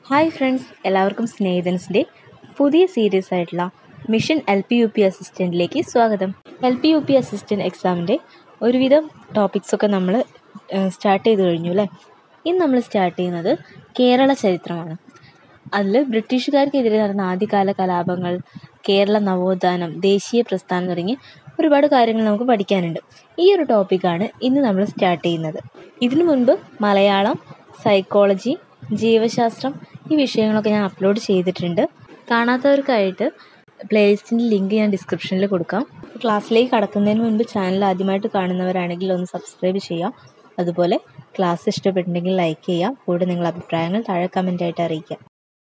hi friends എല്ലാവർക്കും സ്നേഹിതൻസിൻ്റെ പുതിയ series ആയിട്ടുള്ള mission L P U P അസിസ്റ്റൻറ്റിലേക്ക് സ്വാഗതം L P U P assistant എക്സാമിൻ്റെ ഒരുവിധം ടോപ്പിക്സൊക്കെ നമ്മൾ സ്റ്റാർട്ട് ചെയ്ത് കഴിഞ്ഞു അല്ലേ ഇന്ന് നമ്മൾ സ്റ്റാർട്ട് ചെയ്യുന്നത് കേരള ചരിത്രമാണ് അതിൽ ബ്രിട്ടീഷുകാർക്കെതിരെ നടന്ന ആദ്യകാല കലാപങ്ങൾ കേരള നവോത്ഥാനം ദേശീയ പ്രസ്ഥാനം തുടങ്ങി ഒരുപാട് കാര്യങ്ങൾ നമുക്ക് പഠിക്കാനുണ്ട് ഈ ഒരു ടോപ്പിക്കാണ് ഇന്ന് നമ്മൾ സ്റ്റാർട്ട് ചെയ്യുന്നത് ഇതിനു മുൻപ് മലയാളം സൈക്കോളജി ജീവശാസ്ത്രം ഈ വിഷയങ്ങളൊക്കെ ഞാൻ അപ്ലോഡ് ചെയ്തിട്ടുണ്ട് കാണാത്തവർക്കായിട്ട് പ്ലേലിസ്റ്റിൻ്റെ ലിങ്ക് ഞാൻ ഡിസ്ക്രിപ്ഷനിൽ കൊടുക്കാം ക്ലാസ്സിലേക്ക് കടക്കുന്നതിന് മുൻപ് ചാനൽ ആദ്യമായിട്ട് കാണുന്നവരാണെങ്കിൽ ഒന്ന് സബ്സ്ക്രൈബ് ചെയ്യാം അതുപോലെ ക്ലാസ് ഇഷ്ടപ്പെട്ടിട്ടുണ്ടെങ്കിൽ ലൈക്ക് ചെയ്യാം കൂടെ നിങ്ങളുടെ അഭിപ്രായങ്ങൾ താഴെ കമൻ്റായിട്ട് അറിയിക്കാം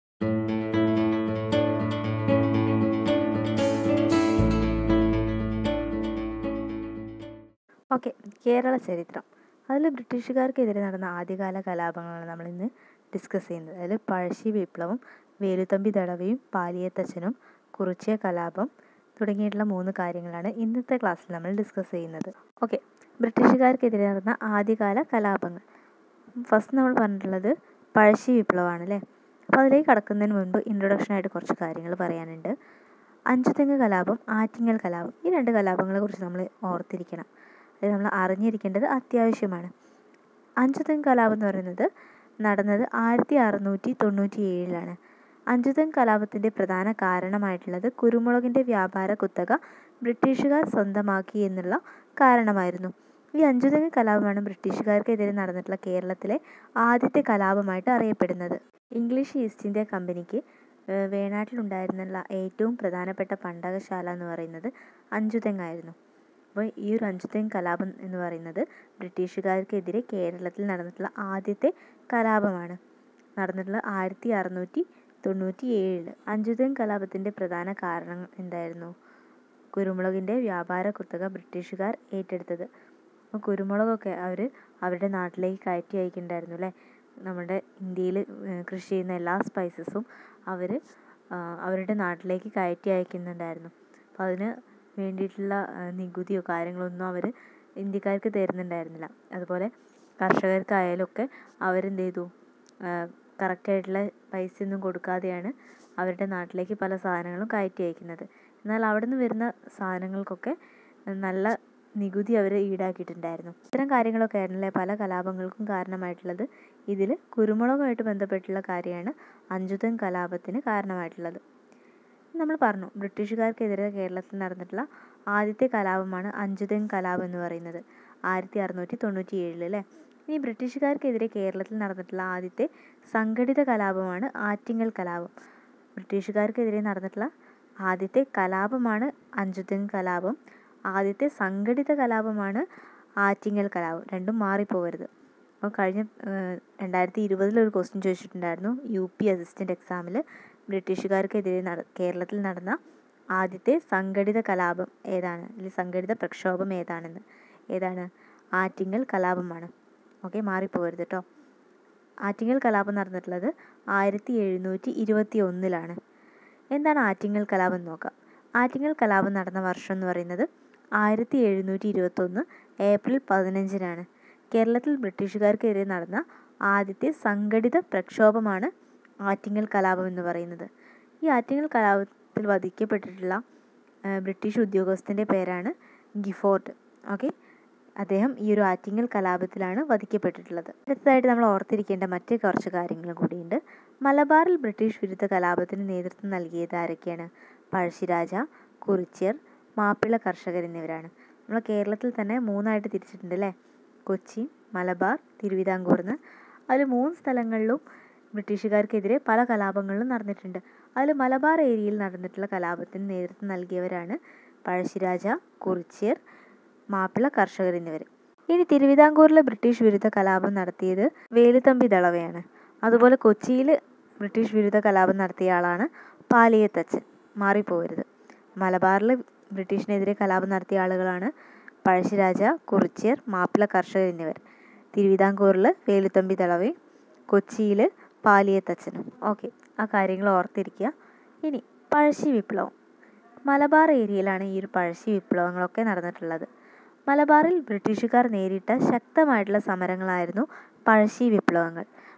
ഓക്കെ കേരള ചരിത്രം അതിൽ ബ്രിട്ടീഷുകാർക്കെതിരെ നടന്ന ആദ്യകാല കലാപങ്ങളാണ് നമ്മളിന്ന് ഡിസ്കസ് ചെയ്യുന്നത് അതിൽ പഴശ്ശി വിപ്ലവം വേലുത്തമ്പി ദളവയും പാലിയത്തച്ഛനും കുറിച്യ കലാപം തുടങ്ങിയിട്ടുള്ള മൂന്ന് കാര്യങ്ങളാണ് ഇന്നത്തെ ക്ലാസ്സിൽ നമ്മൾ ഡിസ്കസ് ചെയ്യുന്നത് ഓക്കെ ബ്രിട്ടീഷുകാർക്കെതിരെ നടന്ന ആദ്യകാല കലാപങ്ങൾ ഫസ്റ്റ് നമ്മൾ പറഞ്ഞിട്ടുള്ളത് പഴശ്ശി വിപ്ലവമാണ് അല്ലേ അപ്പോൾ അതിലേക്ക് കടക്കുന്നതിന് മുൻപ് ഇൻട്രൊഡക്ഷനായിട്ട് കുറച്ച് കാര്യങ്ങൾ പറയാനുണ്ട് അഞ്ചുതെങ്ങ് കലാപം ആറ്റിങ്ങൽ കലാപം ഈ രണ്ട് കലാപങ്ങളെ കുറിച്ച് നമ്മൾ ഓർത്തിരിക്കണം അത് നമ്മൾ അറിഞ്ഞിരിക്കേണ്ടത് അത്യാവശ്യമാണ് അഞ്ചുതെങ്ങ് കലാപം എന്ന് പറയുന്നത് നടന്നത് ആയിരത്തി അറുന്നൂറ്റി തൊണ്ണൂറ്റി ഏഴിലാണ് അഞ്ചുതെങ്ങ് കലാപത്തിൻ്റെ പ്രധാന കാരണമായിട്ടുള്ളത് കുരുമുളകിൻ്റെ വ്യാപാര കുത്തക ബ്രിട്ടീഷുകാർ സ്വന്തമാക്കി എന്നുള്ള കാരണമായിരുന്നു ഈ അഞ്ചുതെങ്ങ് കലാപമാണ് ബ്രിട്ടീഷുകാർക്കെതിരെ നടന്നിട്ടുള്ള കേരളത്തിലെ ആദ്യത്തെ കലാപമായിട്ട് അറിയപ്പെടുന്നത് ഇംഗ്ലീഷ് ഈസ്റ്റ് ഇന്ത്യ കമ്പനിക്ക് വേണാട്ടിലുണ്ടായിരുന്നുള്ള ഏറ്റവും പ്രധാനപ്പെട്ട പണ്ടകശാല എന്ന് പറയുന്നത് അഞ്ചുതെങ്ങായിരുന്നു അപ്പോൾ ഈ ഒരു അഞ്ചുതെങ്ങ് കലാപം എന്ന് പറയുന്നത് ബ്രിട്ടീഷുകാർക്കെതിരെ കേരളത്തിൽ നടന്നിട്ടുള്ള ആദ്യത്തെ കലാപമാണ് നടന്നിട്ടുള്ള ആയിരത്തി അറുന്നൂറ്റി തൊണ്ണൂറ്റി ഏഴിൽ അഞ്ചുതെങ്ങ് കലാപത്തിൻ്റെ പ്രധാന കാരണം എന്തായിരുന്നു കുരുമുളകിൻ്റെ വ്യാപാര കുത്തക ബ്രിട്ടീഷുകാർ ഏറ്റെടുത്തത് അപ്പോൾ കുരുമുളകൊക്കെ അവർ അവരുടെ നാട്ടിലേക്ക് കയറ്റി അയക്കുന്നുണ്ടായിരുന്നു അല്ലേ നമ്മുടെ ഇന്ത്യയിൽ കൃഷി ചെയ്യുന്ന എല്ലാ സ്പൈസസും അവർ അവരുടെ നാട്ടിലേക്ക് കയറ്റി അയക്കുന്നുണ്ടായിരുന്നു അപ്പോൾ അതിന് വേണ്ടിയിട്ടുള്ള നികുതിയോ കാര്യങ്ങളോ ഒന്നും അവർ ഇന്ത്യക്കാർക്ക് തരുന്നുണ്ടായിരുന്നില്ല അതുപോലെ കർഷകർക്കായാലും ഒക്കെ അവരെന്ത് ചെയ്തു കറക്റ്റായിട്ടുള്ള പൈസയൊന്നും കൊടുക്കാതെയാണ് അവരുടെ നാട്ടിലേക്ക് പല സാധനങ്ങളും കയറ്റി അയക്കുന്നത് എന്നാൽ അവിടെ നിന്ന് വരുന്ന സാധനങ്ങൾക്കൊക്കെ നല്ല നികുതി അവർ ഈടാക്കിയിട്ടുണ്ടായിരുന്നു ഇത്തരം കാര്യങ്ങളൊക്കെ ആയിരുന്നല്ലേ പല കലാപങ്ങൾക്കും കാരണമായിട്ടുള്ളത് ഇതിൽ കുരുമുളകുമായിട്ട് ബന്ധപ്പെട്ടുള്ള കാര്യമാണ് അഞ്ചുതൻ കലാപത്തിന് കാരണമായിട്ടുള്ളത് നമ്മൾ പറഞ്ഞു ബ്രിട്ടീഷുകാർക്കെതിരെ കേരളത്തിൽ നടന്നിട്ടുള്ള ആദ്യത്തെ കലാപമാണ് അഞ്ചുതൻ കലാപം എന്ന് പറയുന്നത് ആയിരത്തി അറുന്നൂറ്റി തൊണ്ണൂറ്റി ഏഴിൽ അല്ലേ ഇനി ബ്രിട്ടീഷുകാർക്കെതിരെ കേരളത്തിൽ നടന്നിട്ടുള്ള ആദ്യത്തെ സംഘടിത കലാപമാണ് ആറ്റിങ്ങൽ കലാപം ബ്രിട്ടീഷുകാർക്കെതിരെ നടന്നിട്ടുള്ള ആദ്യത്തെ കലാപമാണ് അഞ്ചുതൻ കലാപം ആദ്യത്തെ സംഘടിത കലാപമാണ് ആറ്റിങ്ങൽ കലാപം രണ്ടും മാറിപ്പോകരുത് അപ്പോൾ കഴിഞ്ഞ രണ്ടായിരത്തി ഇരുപതിൽ ഒരു ക്വസ്റ്റ്യൻ ചോദിച്ചിട്ടുണ്ടായിരുന്നു യു പി അസിസ്റ്റൻ്റ് എക്സാമിൽ ബ്രിട്ടീഷുകാർക്കെതിരെ നട കേരളത്തിൽ നടന്ന ആദ്യത്തെ സംഘടിത കലാപം ഏതാണ് അല്ലെങ്കിൽ സംഘടിത പ്രക്ഷോഭം ഏതാണെന്ന് ഏതാണ് ആറ്റിങ്ങൽ കലാപമാണ് ഓക്കെ മാറിപ്പോകരുത് കേട്ടോ ആറ്റിങ്ങൽ കലാപം നടന്നിട്ടുള്ളത് ആയിരത്തി എഴുന്നൂറ്റി ഇരുപത്തി ഒന്നിലാണ് എന്താണ് ആറ്റിങ്ങൽ കലാപം എന്ന് നോക്കാം ആറ്റിങ്ങൽ കലാപം നടന്ന വർഷം എന്ന് പറയുന്നത് ആയിരത്തി എഴുന്നൂറ്റി ഇരുപത്തൊന്ന് ഏപ്രിൽ പതിനഞ്ചിനാണ് കേരളത്തിൽ ബ്രിട്ടീഷുകാർക്കെതിരെ നടന്ന ആദ്യത്തെ സംഘടിത പ്രക്ഷോഭമാണ് ആറ്റിങ്ങൽ കലാപം എന്ന് പറയുന്നത് ഈ ആറ്റിങ്ങൽ കലാപത്തിൽ വധിക്കപ്പെട്ടിട്ടുള്ള ബ്രിട്ടീഷ് ഉദ്യോഗസ്ഥൻ്റെ പേരാണ് ഗിഫോർട്ട് ഓക്കെ അദ്ദേഹം ഈ ഒരു ആറ്റിങ്ങൽ കലാപത്തിലാണ് വധിക്കപ്പെട്ടിട്ടുള്ളത് അടുത്തതായിട്ട് നമ്മൾ ഓർത്തിരിക്കേണ്ട മറ്റ് കുറച്ച് കാര്യങ്ങളും കൂടിയുണ്ട് മലബാറിൽ ബ്രിട്ടീഷ് വിരുദ്ധ കലാപത്തിന് നേതൃത്വം നൽകിയത് ആരൊക്കെയാണ് പഴശ്ശിരാജ കുറിച്യർ മാപ്പിള കർഷകർ എന്നിവരാണ് നമ്മൾ കേരളത്തിൽ തന്നെ മൂന്നായിട്ട് തിരിച്ചിട്ടുണ്ട് അല്ലേ കൊച്ചി മലബാർ തിരുവിതാംകൂർ എന്ന് അതിൽ മൂന്ന് സ്ഥലങ്ങളിലും ബ്രിട്ടീഷുകാർക്കെതിരെ പല കലാപങ്ങളിലും നടന്നിട്ടുണ്ട് അതിൽ മലബാർ ഏരിയയിൽ നടന്നിട്ടുള്ള കലാപത്തിന് നേതൃത്വം നൽകിയവരാണ് പഴശ്ശിരാജ കുറിച്യർ മാപ്പിള കർഷകർ എന്നിവർ ഇനി തിരുവിതാംകൂറിലെ ബ്രിട്ടീഷ് വിരുദ്ധ കലാപം നടത്തിയത് വേലുത്തമ്പി ദളവയാണ് അതുപോലെ കൊച്ചിയിൽ ബ്രിട്ടീഷ് വിരുദ്ധ കലാപം നടത്തിയ ആളാണ് പാലിയത്തച്ഛൻ മാറിപ്പോകരുത് മലബാറിൽ ബ്രിട്ടീഷിനെതിരെ കലാപം നടത്തിയ ആളുകളാണ് പഴശ്ശിരാജ കുറിച്യർ മാപ്പിള കർഷകർ എന്നിവർ തിരുവിതാംകൂറിൽ വേലുത്തമ്പി ദളവയും കൊച്ചിയിൽ പാലിയത്തച്ഛനും ഓക്കെ ആ കാര്യങ്ങൾ ഓർത്തിരിക്കുക ഇനി പഴശ്ശി വിപ്ലവം മലബാർ ഏരിയയിലാണ് ഈ ഒരു പഴശ്ശി വിപ്ലവങ്ങളൊക്കെ നടന്നിട്ടുള്ളത് മലബാറിൽ ബ്രിട്ടീഷുകാർ നേരിട്ട ശക്തമായിട്ടുള്ള സമരങ്ങളായിരുന്നു പഴശ്ശി വിപ്ലവങ്ങൾ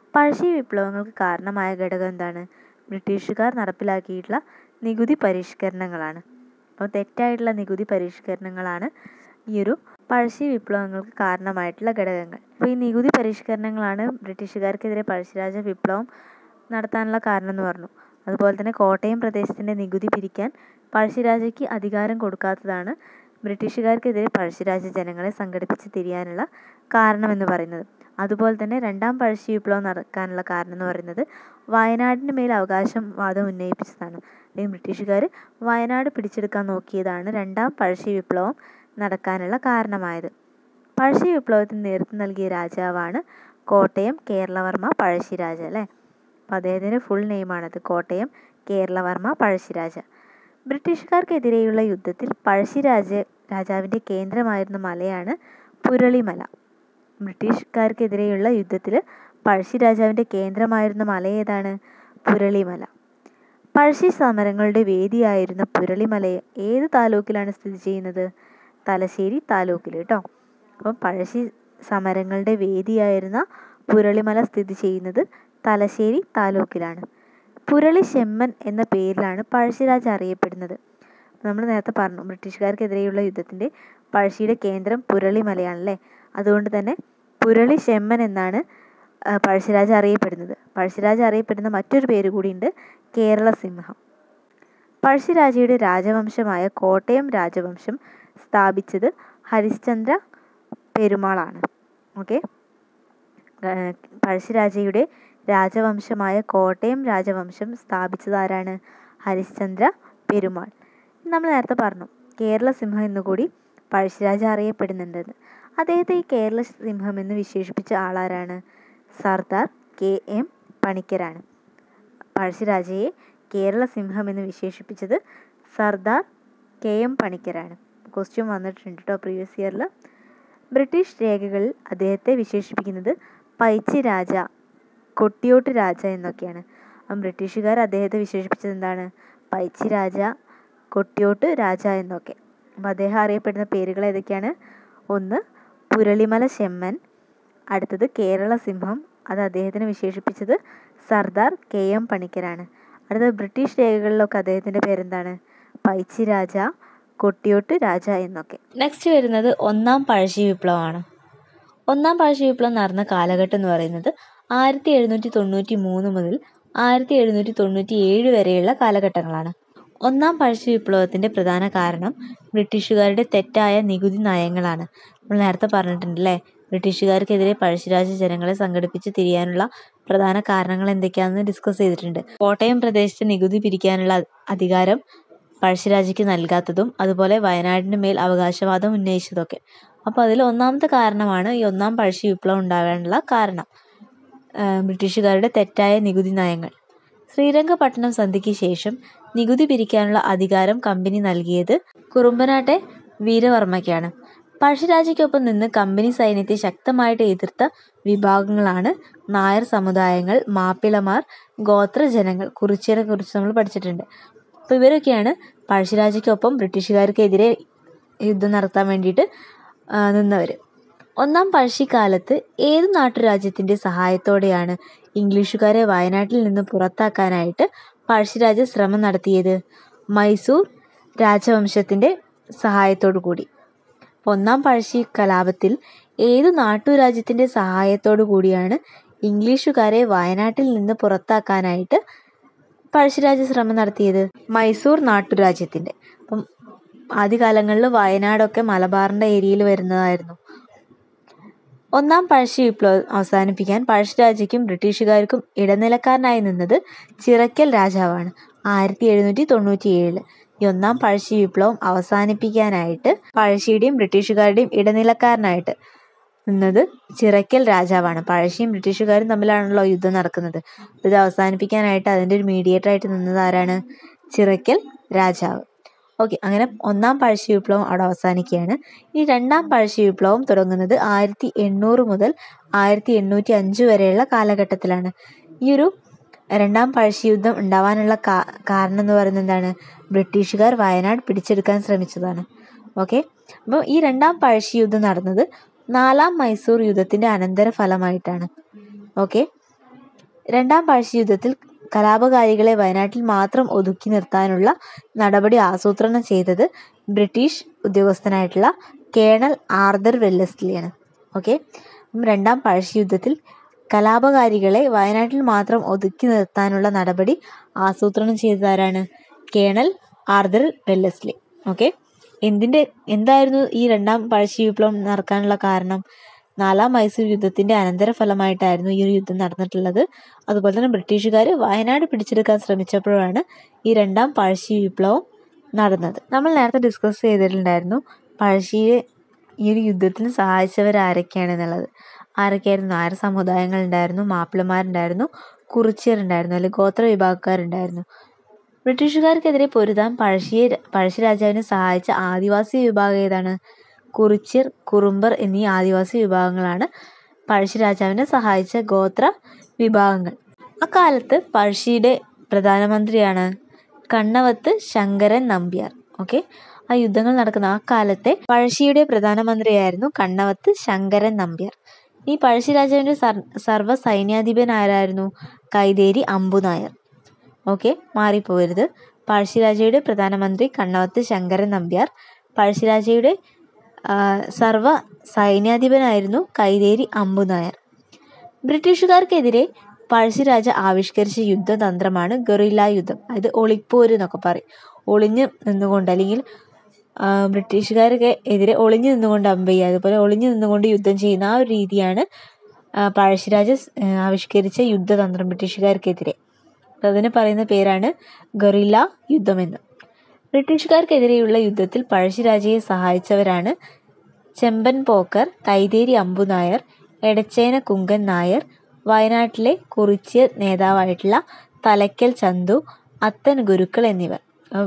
പഴശ്ശി വിപ്ലവങ്ങൾക്ക് കാരണമായ ഘടകം എന്താണ് ബ്രിട്ടീഷുകാർ നടപ്പിലാക്കിയിട്ടുള്ള നികുതി പരിഷ്കരണങ്ങളാണ് അപ്പോൾ തെറ്റായിട്ടുള്ള നികുതി പരിഷ്കരണങ്ങളാണ് ഈ ഒരു പഴശ്ശി വിപ്ലവങ്ങൾക്ക് കാരണമായിട്ടുള്ള ഘടകങ്ങൾ അപ്പോൾ ഈ നികുതി പരിഷ്കരണങ്ങളാണ് ബ്രിട്ടീഷുകാർക്കെതിരെ പഴശ്ശിരാജ വിപ്ലവം നടത്താനുള്ള കാരണം എന്ന് പറഞ്ഞു അതുപോലെ തന്നെ കോട്ടയം പ്രദേശത്തിൻ്റെ നികുതി പിരിക്കാൻ പഴശ്ശിരാജയ്ക്ക് അധികാരം കൊടുക്കാത്തതാണ് ബ്രിട്ടീഷുകാർക്കെതിരെ പഴശ്ശിരാജ ജനങ്ങളെ സംഘടിപ്പിച്ച് തിരിയാനുള്ള കാരണമെന്ന് പറയുന്നത് അതുപോലെ തന്നെ രണ്ടാം പഴശ്ശി വിപ്ലവം നടക്കാനുള്ള കാരണം എന്ന് പറയുന്നത് വയനാടിന് മേൽ അവകാശം വാദം ഉന്നയിപ്പിച്ചതാണ് അല്ലെങ്കിൽ ബ്രിട്ടീഷുകാർ വയനാട് പിടിച്ചെടുക്കാൻ നോക്കിയതാണ് രണ്ടാം പഴശ്ശി വിപ്ലവം നടക്കാനുള്ള കാരണമായത് പഴശ്ശി വിപ്ലവത്തിന് നേതൃത്വം നൽകിയ രാജാവാണ് കോട്ടയം കേരളവർമ്മ പഴശ്ശിരാജ അല്ലേ അപ്പോൾ അദ്ദേഹത്തിൻ്റെ ഫുൾ നെയിമാണത് കോട്ടയം കേരളവർമ്മ പഴശ്ശിരാജ ബ്രിട്ടീഷുകാർക്കെതിരെയുള്ള യുദ്ധത്തിൽ പഴശ്ശിരാജ രാജാവിൻ്റെ കേന്ദ്രമായിരുന്ന മലയാണ് പുരളിമല ബ്രിട്ടീഷുകാർക്കെതിരെയുള്ള യുദ്ധത്തിൽ പഴശ്ശി രാജാവിൻ്റെ കേന്ദ്രമായിരുന്ന മല ഏതാണ് പുരളിമല പഴശ്ശി സമരങ്ങളുടെ വേദിയായിരുന്ന പുരളിമല ഏത് താലൂക്കിലാണ് സ്ഥിതി ചെയ്യുന്നത് തലശ്ശേരി താലൂക്കിൽ കേട്ടോ അപ്പം പഴശ്ശി സമരങ്ങളുടെ വേദിയായിരുന്ന പുരളിമല സ്ഥിതി ചെയ്യുന്നത് തലശ്ശേരി താലൂക്കിലാണ് പുരളി ചെമ്മൻ എന്ന പേരിലാണ് പഴശ്ശിരാജ അറിയപ്പെടുന്നത് നമ്മൾ നേരത്തെ പറഞ്ഞു ബ്രിട്ടീഷുകാർക്കെതിരെയുള്ള യുദ്ധത്തിൻ്റെ പഴശ്ശിയുടെ കേന്ദ്രം പുരളിമലയാണല്ലേ അതുകൊണ്ട് തന്നെ പുരളി ചെമ്മൻ എന്നാണ് പഴശ്ശിരാജ അറിയപ്പെടുന്നത് പഴശ്ശിരാജ അറിയപ്പെടുന്ന മറ്റൊരു പേര് കൂടിയുണ്ട് കേരള സിംഹം പഴശ്ശിരാജയുടെ രാജവംശമായ കോട്ടയം രാജവംശം സ്ഥാപിച്ചത് ഹരിശ്ചന്ദ്ര പെരുമാളാണ് ഓക്കെ പഴശ്ശിരാജയുടെ രാജവംശമായ കോട്ടയം രാജവംശം സ്ഥാപിച്ചത് ആരാണ് ഹരിശ്ചന്ദ്ര പെരുമാൾ നമ്മൾ നേരത്തെ പറഞ്ഞു കേരള സിംഹം എന്നുകൂടി പഴശ്ശിരാജ അറിയപ്പെടുന്നുണ്ടെന്ന് അദ്ദേഹത്തെ ഈ കേരള സിംഹം എന്ന് വിശേഷിപ്പിച്ച ആളാരാണ് സർദാർ കെ എം പണിക്കരാണ് പഴശ്ശിരാജയെ കേരള സിംഹം എന്ന് വിശേഷിപ്പിച്ചത് സർദാർ കെ എം പണിക്കരാണ് ക്വസ്റ്റ്യൻ വന്നിട്ടുണ്ട് കേട്ടോ പ്രീവിയസ് ഇയറിൽ ബ്രിട്ടീഷ് രേഖകളിൽ അദ്ദേഹത്തെ വിശേഷിപ്പിക്കുന്നത് പൈച്ചി രാജ കൊട്ടിയോട്ട് രാജ എന്നൊക്കെയാണ് അപ്പം ബ്രിട്ടീഷുകാർ അദ്ദേഹത്തെ വിശേഷിപ്പിച്ചത് എന്താണ് പൈച്ചി രാജ കൊട്ടിയോട്ട് രാജ എന്നൊക്കെ അപ്പോൾ അദ്ദേഹം അറിയപ്പെടുന്ന പേരുകൾ ഏതൊക്കെയാണ് ഒന്ന് പുരളിമല ചെമ്മൻ അടുത്തത് കേരള സിംഹം അത് അദ്ദേഹത്തിന് വിശേഷിപ്പിച്ചത് സർദാർ കെ എം പണിക്കരാണ് അടുത്തത് ബ്രിട്ടീഷ് രേഖകളിലൊക്കെ അദ്ദേഹത്തിൻ്റെ പേരെന്താണ് പൈച്ചി രാജ കൊട്ടിയോട്ട് രാജ എന്നൊക്കെ നെക്സ്റ്റ് വരുന്നത് ഒന്നാം പഴശ്ശി വിപ്ലവമാണ് ഒന്നാം പഴശ്ശി വിപ്ലവം നടന്ന കാലഘട്ടം എന്ന് പറയുന്നത് ആയിരത്തി എഴുന്നൂറ്റി തൊണ്ണൂറ്റി മൂന്ന് മുതൽ ആയിരത്തി എഴുന്നൂറ്റി തൊണ്ണൂറ്റി ഏഴ് വരെയുള്ള കാലഘട്ടങ്ങളാണ് ഒന്നാം പഴശ്ശി വിപ്ലവത്തിൻ്റെ പ്രധാന കാരണം ബ്രിട്ടീഷുകാരുടെ തെറ്റായ നികുതി നയങ്ങളാണ് നമ്മൾ നേരത്തെ പറഞ്ഞിട്ടുണ്ടല്ലേ ബ്രിട്ടീഷുകാർക്കെതിരെ പഴശ്ശിരാജ ജനങ്ങളെ സംഘടിപ്പിച്ച് തിരിയാനുള്ള പ്രധാന കാരണങ്ങൾ എന്തൊക്കെയാണെന്ന് ഡിസ്കസ് ചെയ്തിട്ടുണ്ട് കോട്ടയം പ്രദേശത്ത് നികുതി പിരിക്കാനുള്ള അധികാരം പഴശ്ശിരാജയ്ക്ക് നൽകാത്തതും അതുപോലെ വയനാടിന് മേൽ അവകാശവാദം ഉന്നയിച്ചതൊക്കെ അപ്പോൾ അതിൽ ഒന്നാമത്തെ കാരണമാണ് ഈ ഒന്നാം പഴശ്ശി വിപ്ലവം ഉണ്ടാകാനുള്ള കാരണം ബ്രിട്ടീഷുകാരുടെ തെറ്റായ നികുതി നയങ്ങൾ ശ്രീരംഗപട്ടണം സന്ധിക്ക് ശേഷം നികുതി പിരിക്കാനുള്ള അധികാരം കമ്പനി നൽകിയത് കുറുമ്പനാട്ടെ വീരവർമ്മയ്ക്കാണ് പഴശ്ശിരാജയ്ക്കൊപ്പം നിന്ന് കമ്പനി സൈന്യത്തെ ശക്തമായിട്ട് എതിർത്ത വിഭാഗങ്ങളാണ് നായർ സമുദായങ്ങൾ മാപ്പിളമാർ ഗോത്രജനങ്ങൾ കുറിച്യരെ കുറിച്ച് നമ്മൾ പഠിച്ചിട്ടുണ്ട് അപ്പോൾ ഇവരൊക്കെയാണ് പഴശ്ശിരാജയ്ക്കൊപ്പം ബ്രിട്ടീഷുകാർക്കെതിരെ യുദ്ധം നടത്താൻ വേണ്ടിയിട്ട് നിന്നവർ ഒന്നാം പഴശ്ശിക്കാലത്ത് ഏത് നാട്ടുരാജ്യത്തിൻ്റെ സഹായത്തോടെയാണ് ഇംഗ്ലീഷുകാരെ വയനാട്ടിൽ നിന്ന് പുറത്താക്കാനായിട്ട് പഴശ്ശിരാജ ശ്രമം നടത്തിയത് മൈസൂർ രാജവംശത്തിൻ്റെ സഹായത്തോടു കൂടി ഒന്നാം പഴശ്ശി കലാപത്തിൽ ഏത് നാട്ടുരാജ്യത്തിൻ്റെ സഹായത്തോടു കൂടിയാണ് ഇംഗ്ലീഷുകാരെ വയനാട്ടിൽ നിന്ന് പുറത്താക്കാനായിട്ട് പഴശ്ശിരാജ ശ്രമം നടത്തിയത് മൈസൂർ നാട്ടുരാജ്യത്തിൻ്റെ അപ്പം ആദ്യകാലങ്ങളിൽ വയനാടൊക്കെ മലബാറിൻ്റെ ഏരിയയിൽ വരുന്നതായിരുന്നു ഒന്നാം പഴശ്ശി വിപ്ലവം അവസാനിപ്പിക്കാൻ പഴശ്ശിരാജയ്ക്കും ബ്രിട്ടീഷുകാർക്കും ഇടനിലക്കാരനായി നിന്നത് ചിറക്കൽ രാജാവാണ് ആയിരത്തി എഴുന്നൂറ്റി തൊണ്ണൂറ്റി ഏഴില് ഈ ഒന്നാം പഴശ്ശി വിപ്ലവം അവസാനിപ്പിക്കാനായിട്ട് പഴശ്ശിയുടെയും ബ്രിട്ടീഷുകാരുടെയും ഇടനിലക്കാരനായിട്ട് നിന്നത് ചിറക്കൽ രാജാവാണ് പഴശ്ശിയും ബ്രിട്ടീഷുകാരും തമ്മിലാണല്ലോ യുദ്ധം നടക്കുന്നത് ഇത് അവസാനിപ്പിക്കാനായിട്ട് അതിൻ്റെ ഒരു മീഡിയേറ്റർ ആയിട്ട് നിന്നത് ആരാണ് ചിറക്കൽ രാജാവ് ഓക്കെ അങ്ങനെ ഒന്നാം പഴശ്ശി വിപ്ലവം അവിടെ അവസാനിക്കുകയാണ് ഇനി രണ്ടാം പഴശ്ശി വിപ്ലവം തുടങ്ങുന്നത് ആയിരത്തി എണ്ണൂറ് മുതൽ ആയിരത്തി എണ്ണൂറ്റി അഞ്ച് വരെയുള്ള കാലഘട്ടത്തിലാണ് ഈ ഒരു രണ്ടാം പഴശ്ശി യുദ്ധം ഉണ്ടാവാനുള്ള കാ കാരണം എന്ന് പറയുന്നത് എന്താണ് ബ്രിട്ടീഷുകാർ വയനാട് പിടിച്ചെടുക്കാൻ ശ്രമിച്ചതാണ് ഓക്കെ അപ്പോൾ ഈ രണ്ടാം പഴശ്ശി യുദ്ധം നടന്നത് നാലാം മൈസൂർ യുദ്ധത്തിൻ്റെ അനന്തര ഫലമായിട്ടാണ് ഓക്കെ രണ്ടാം പഴശ്ശി യുദ്ധത്തിൽ കലാപകാരികളെ വയനാട്ടിൽ മാത്രം ഒതുക്കി നിർത്താനുള്ള നടപടി ആസൂത്രണം ചെയ്തത് ബ്രിട്ടീഷ് ഉദ്യോഗസ്ഥനായിട്ടുള്ള കേണൽ ആർതർ വെല്ലസ്ലിയാണ് ഓക്കെ രണ്ടാം പഴശ്ശി യുദ്ധത്തിൽ കലാപകാരികളെ വയനാട്ടിൽ മാത്രം ഒതുക്കി നിർത്താനുള്ള നടപടി ആസൂത്രണം ചെയ്തത് ആരാണ് കേണൽ ആർതർ വെല്ലസ്ലി ഓക്കെ എന്തിൻ്റെ എന്തായിരുന്നു ഈ രണ്ടാം പഴശ്ശി വിപ്ലവം നടക്കാനുള്ള കാരണം നാലാം മൈസൂർ യുദ്ധത്തിന്റെ അനന്തരഫലമായിട്ടായിരുന്നു ഈ ഒരു യുദ്ധം നടന്നിട്ടുള്ളത് അതുപോലെ തന്നെ ബ്രിട്ടീഷുകാർ വയനാട് പിടിച്ചെടുക്കാൻ ശ്രമിച്ചപ്പോഴാണ് ഈ രണ്ടാം പഴശ്ശി വിപ്ലവം നടന്നത് നമ്മൾ നേരത്തെ ഡിസ്കസ് ചെയ്തിട്ടുണ്ടായിരുന്നു പഴശ്ശിയെ ഈ ഒരു യുദ്ധത്തിന് സഹായിച്ചവർ ആരൊക്കെയാണെന്നുള്ളത് ആരൊക്കെയായിരുന്നു നായർ സമുദായങ്ങളുണ്ടായിരുന്നു മാപ്പിളമാരുണ്ടായിരുന്നു കുറിച്യരുണ്ടായിരുന്നു അല്ലെങ്കിൽ ഗോത്ര വിഭാഗക്കാരുണ്ടായിരുന്നു ബ്രിട്ടീഷുകാർക്കെതിരെ പൊരുതാൻ പഴശ്ശിയെ പഴശ്ശി രാജാവിനെ സഹായിച്ച ആദിവാസി വിഭാഗം ഏതാണ് കുറിച്യർ കുറുമ്പർ എന്നീ ആദിവാസി വിഭാഗങ്ങളാണ് പഴശ്ശി രാജാവിനെ സഹായിച്ച ഗോത്ര വിഭാഗങ്ങൾ അക്കാലത്ത് പഴശ്ശിയുടെ പ്രധാനമന്ത്രിയാണ് കണ്ണവത്ത് ശങ്കരൻ നമ്പ്യാർ ഓക്കെ ആ യുദ്ധങ്ങൾ നടക്കുന്ന ആ കാലത്തെ പഴശ്ശിയുടെ പ്രധാനമന്ത്രിയായിരുന്നു കണ്ണവത്ത് ശങ്കരൻ നമ്പ്യാർ ഈ പഴശ്ശി രാജാവിൻ്റെ സർ സർവ്വ സൈന്യാധിപൻ ആരായിരുന്നു കൈതേരി അമ്പുനായർ ഓക്കെ മാറിപ്പോകരുത് പഴശ്ശിരാജയുടെ പ്രധാനമന്ത്രി കണ്ണവത്ത് ശങ്കരൻ നമ്പ്യാർ പഴശ്ശിരാജയുടെ സർവ സൈന്യാധിപനായിരുന്നു കൈതേരി അമ്പുനായർ ബ്രിട്ടീഷുകാർക്കെതിരെ പഴശ്ശിരാജ ആവിഷ്കരിച്ച യുദ്ധതന്ത്രമാണ് ഗറില്ല യുദ്ധം അതായത് ഒളിപ്പോര് എന്നൊക്കെ പറയും ഒളിഞ്ഞ് നിന്നുകൊണ്ട് അല്ലെങ്കിൽ ബ്രിട്ടീഷുകാർക്ക് എതിരെ ഒളിഞ്ഞു നിന്നുകൊണ്ട് അമ്പ് ചെയ്യുക അതുപോലെ ഒളിഞ്ഞു നിന്നുകൊണ്ട് യുദ്ധം ചെയ്യുന്ന ആ ഒരു രീതിയാണ് പഴശ്ശിരാജ ആവിഷ്കരിച്ച യുദ്ധതന്ത്രം ബ്രിട്ടീഷുകാർക്കെതിരെ അതിന് പറയുന്ന പേരാണ് ഗറില്ല യുദ്ധമെന്ന് ബ്രിട്ടീഷുകാർക്കെതിരെയുള്ള യുദ്ധത്തിൽ പഴശ്ശിരാജയെ സഹായിച്ചവരാണ് ചെമ്പൻ പോക്കർ കൈതേരി അമ്പുനായർ എടച്ചേന കുങ്കൻ നായർ വയനാട്ടിലെ കുറിച്യ നേതാവായിട്ടുള്ള തലയ്ക്കൽ ചന്തു അത്തൻ ഗുരുക്കൾ എന്നിവർ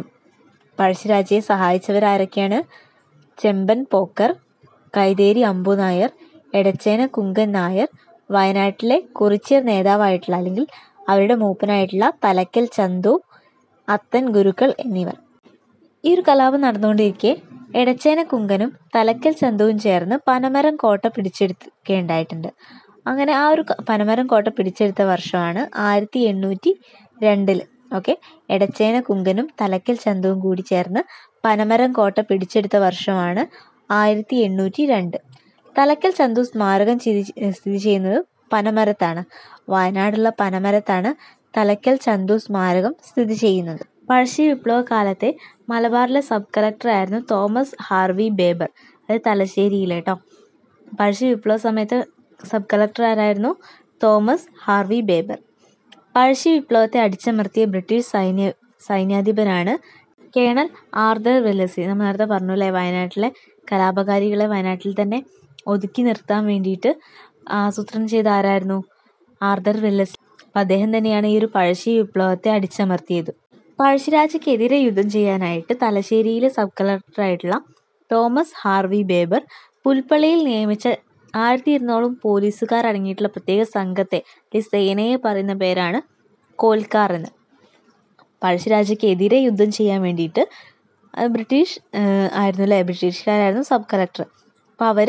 പഴശ്ശിരാജയെ സഹായിച്ചവർ ആരൊക്കെയാണ് ചെമ്പൻ പോക്കർ കൈതേരി അമ്പുനായർ എടച്ചേന കുങ്കൻ നായർ വയനാട്ടിലെ കുറിച്യർ നേതാവായിട്ടുള്ള അല്ലെങ്കിൽ അവരുടെ മൂപ്പനായിട്ടുള്ള തലയ്ക്കൽ ചന്തു അത്തൻ ഗുരുക്കൾ എന്നിവർ ഈ ഒരു കലാപം നടന്നുകൊണ്ടിരിക്കെ എടച്ചേന കുങ്കനും തലക്കൽ ചന്തുവും ചേർന്ന് പനമരം കോട്ട പിടിച്ചെടുക്കുകയുണ്ടായിട്ടുണ്ട് അങ്ങനെ ആ ഒരു പനമരം കോട്ട പിടിച്ചെടുത്ത വർഷമാണ് ആയിരത്തി എണ്ണൂറ്റി രണ്ടിൽ ഓക്കെ എടച്ചേന കുങ്കനും തലക്കൽ ചന്തുവും കൂടി ചേർന്ന് പനമരം കോട്ട പിടിച്ചെടുത്ത വർഷമാണ് ആയിരത്തി എണ്ണൂറ്റി രണ്ട് തലക്കൽ ചന്തു സ്മാരകം സ്ഥിതി ചെയ്യുന്നത് പനമരത്താണ് വയനാടുള്ള പനമരത്താണ് തലക്കൽ ചന്തു സ്മാരകം സ്ഥിതി ചെയ്യുന്നത് പഴശ്ശി വിപ്ലവ കാലത്തെ മലബാറിലെ സബ് കളക്ടറായിരുന്നു തോമസ് ഹാർവി ബേബർ അത് തലശ്ശേരിയിലെ കേട്ടോ പഴശ്ശി വിപ്ലവ സമയത്ത് സബ് കളക്ടർ ആരായിരുന്നു തോമസ് ഹാർവി ബേബർ പഴശ്ശി വിപ്ലവത്തെ അടിച്ചമർത്തിയ ബ്രിട്ടീഷ് സൈന്യ സൈന്യാധിപനാണ് കേണൽ ആർദർ വെല്ലസി നമ്മൾ നേരത്തെ പറഞ്ഞു അല്ലേ വയനാട്ടിലെ കലാപകാരികളെ വയനാട്ടിൽ തന്നെ ഒതുക്കി നിർത്താൻ വേണ്ടിയിട്ട് ആസൂത്രണം ചെയ്ത ആരായിരുന്നു ആർദർ വെല്ലസി അപ്പം അദ്ദേഹം തന്നെയാണ് ഈ ഒരു പഴശ്ശി വിപ്ലവത്തെ അടിച്ചമർത്തിയത് പഴശ്ശിരാജയ്ക്കെതിരെ യുദ്ധം ചെയ്യാനായിട്ട് തലശ്ശേരിയിലെ സബ് കളക്ടറായിട്ടുള്ള തോമസ് ഹാർവി ബേബർ പുൽപ്പള്ളിയിൽ നിയമിച്ച ആയിരത്തി ഇരുന്നൂറും പോലീസുകാർ അടങ്ങിയിട്ടുള്ള പ്രത്യേക സംഘത്തെ ഈ സേനയെ പറയുന്ന പേരാണ് കോൽക്കാർ എന്ന് പഴശ്ശിരാജയ്ക്കെതിരെ യുദ്ധം ചെയ്യാൻ വേണ്ടിയിട്ട് ബ്രിട്ടീഷ് ആയിരുന്നു അല്ലേ ബ്രിട്ടീഷുകാരായിരുന്നു സബ് കളക്ടർ അപ്പോൾ അവർ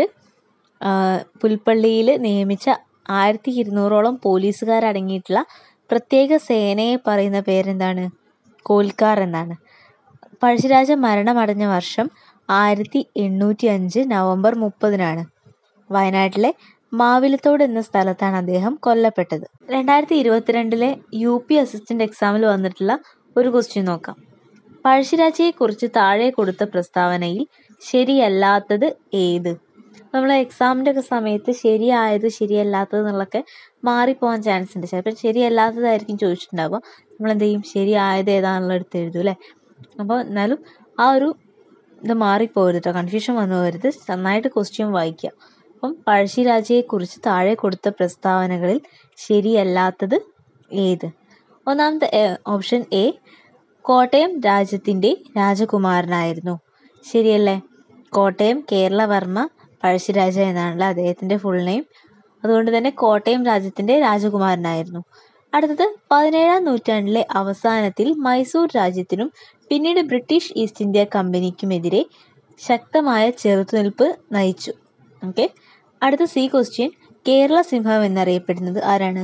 പുൽപ്പള്ളിയിൽ നിയമിച്ച ആയിരത്തി ഇരുന്നൂറോളം പോലീസുകാരടങ്ങിയിട്ടുള്ള പ്രത്യേക സേനയെ പറയുന്ന പേരെന്താണ് കോൽക്കാർ എന്നാണ് പഴശ്ശിരാജ മരണമടഞ്ഞ വർഷം ആയിരത്തി എണ്ണൂറ്റി അഞ്ച് നവംബർ മുപ്പതിനാണ് വയനാട്ടിലെ മാവിലത്തോട് എന്ന സ്ഥലത്താണ് അദ്ദേഹം കൊല്ലപ്പെട്ടത് രണ്ടായിരത്തി ഇരുപത്തിരണ്ടിലെ യു പി അസിസ്റ്റന്റ് എക്സാമിൽ വന്നിട്ടുള്ള ഒരു ക്വസ്റ്റ്യൻ നോക്കാം പഴശ്ശിരാജയെക്കുറിച്ച് താഴെ കൊടുത്ത പ്രസ്താവനയിൽ ശരിയല്ലാത്തത് ഏത് നമ്മൾ എക്സാമിൻ്റെ ഒക്കെ സമയത്ത് ശരിയായത് ശരിയല്ലാത്തത് എന്നുള്ളതൊക്കെ മാറിപ്പോകാൻ ചാൻസ് ഉണ്ട് ചിലപ്പോൾ ശരിയല്ലാത്തതായിരിക്കും ചോദിച്ചിട്ടുണ്ടാവുക നമ്മൾ എന്ത് ചെയ്യും ശരിയായത് ഏതാണെന്നുള്ള എടുത്ത് എഴുതും അല്ലേ അപ്പോൾ എന്നാലും ആ ഒരു ഇത് മാറിപ്പോകരുത് കേട്ടോ കൺഫ്യൂഷൻ വന്നു പോകരുത് നന്നായിട്ട് ക്വസ്റ്റ്യൻ വായിക്കുക അപ്പം പഴശ്ശിരാജയെക്കുറിച്ച് താഴെ കൊടുത്ത പ്രസ്താവനകളിൽ ശരിയല്ലാത്തത് ഏത് ഒന്നാമത്തെ ഓപ്ഷൻ എ കോട്ടയം രാജ്യത്തിൻ്റെ രാജകുമാരനായിരുന്നു ശരിയല്ലേ കോട്ടയം കേരളവർമ്മ പഴശ്ശിരാജ എന്നാണല്ലോ അദ്ദേഹത്തിൻ്റെ ഫുൾ നെയിം അതുകൊണ്ട് തന്നെ കോട്ടയം രാജ്യത്തിൻ്റെ രാജകുമാരനായിരുന്നു അടുത്തത് പതിനേഴാം നൂറ്റാണ്ടിലെ അവസാനത്തിൽ മൈസൂർ രാജ്യത്തിനും പിന്നീട് ബ്രിട്ടീഷ് ഈസ്റ്റ് ഇന്ത്യ കമ്പനിക്കുമെതിരെ ശക്തമായ ചെറുത്തുനിൽപ്പ് നയിച്ചു ഓക്കെ അടുത്ത സി ക്വസ്റ്റ്യൻ കേരള സിംഹം എന്നറിയപ്പെടുന്നത് ആരാണ്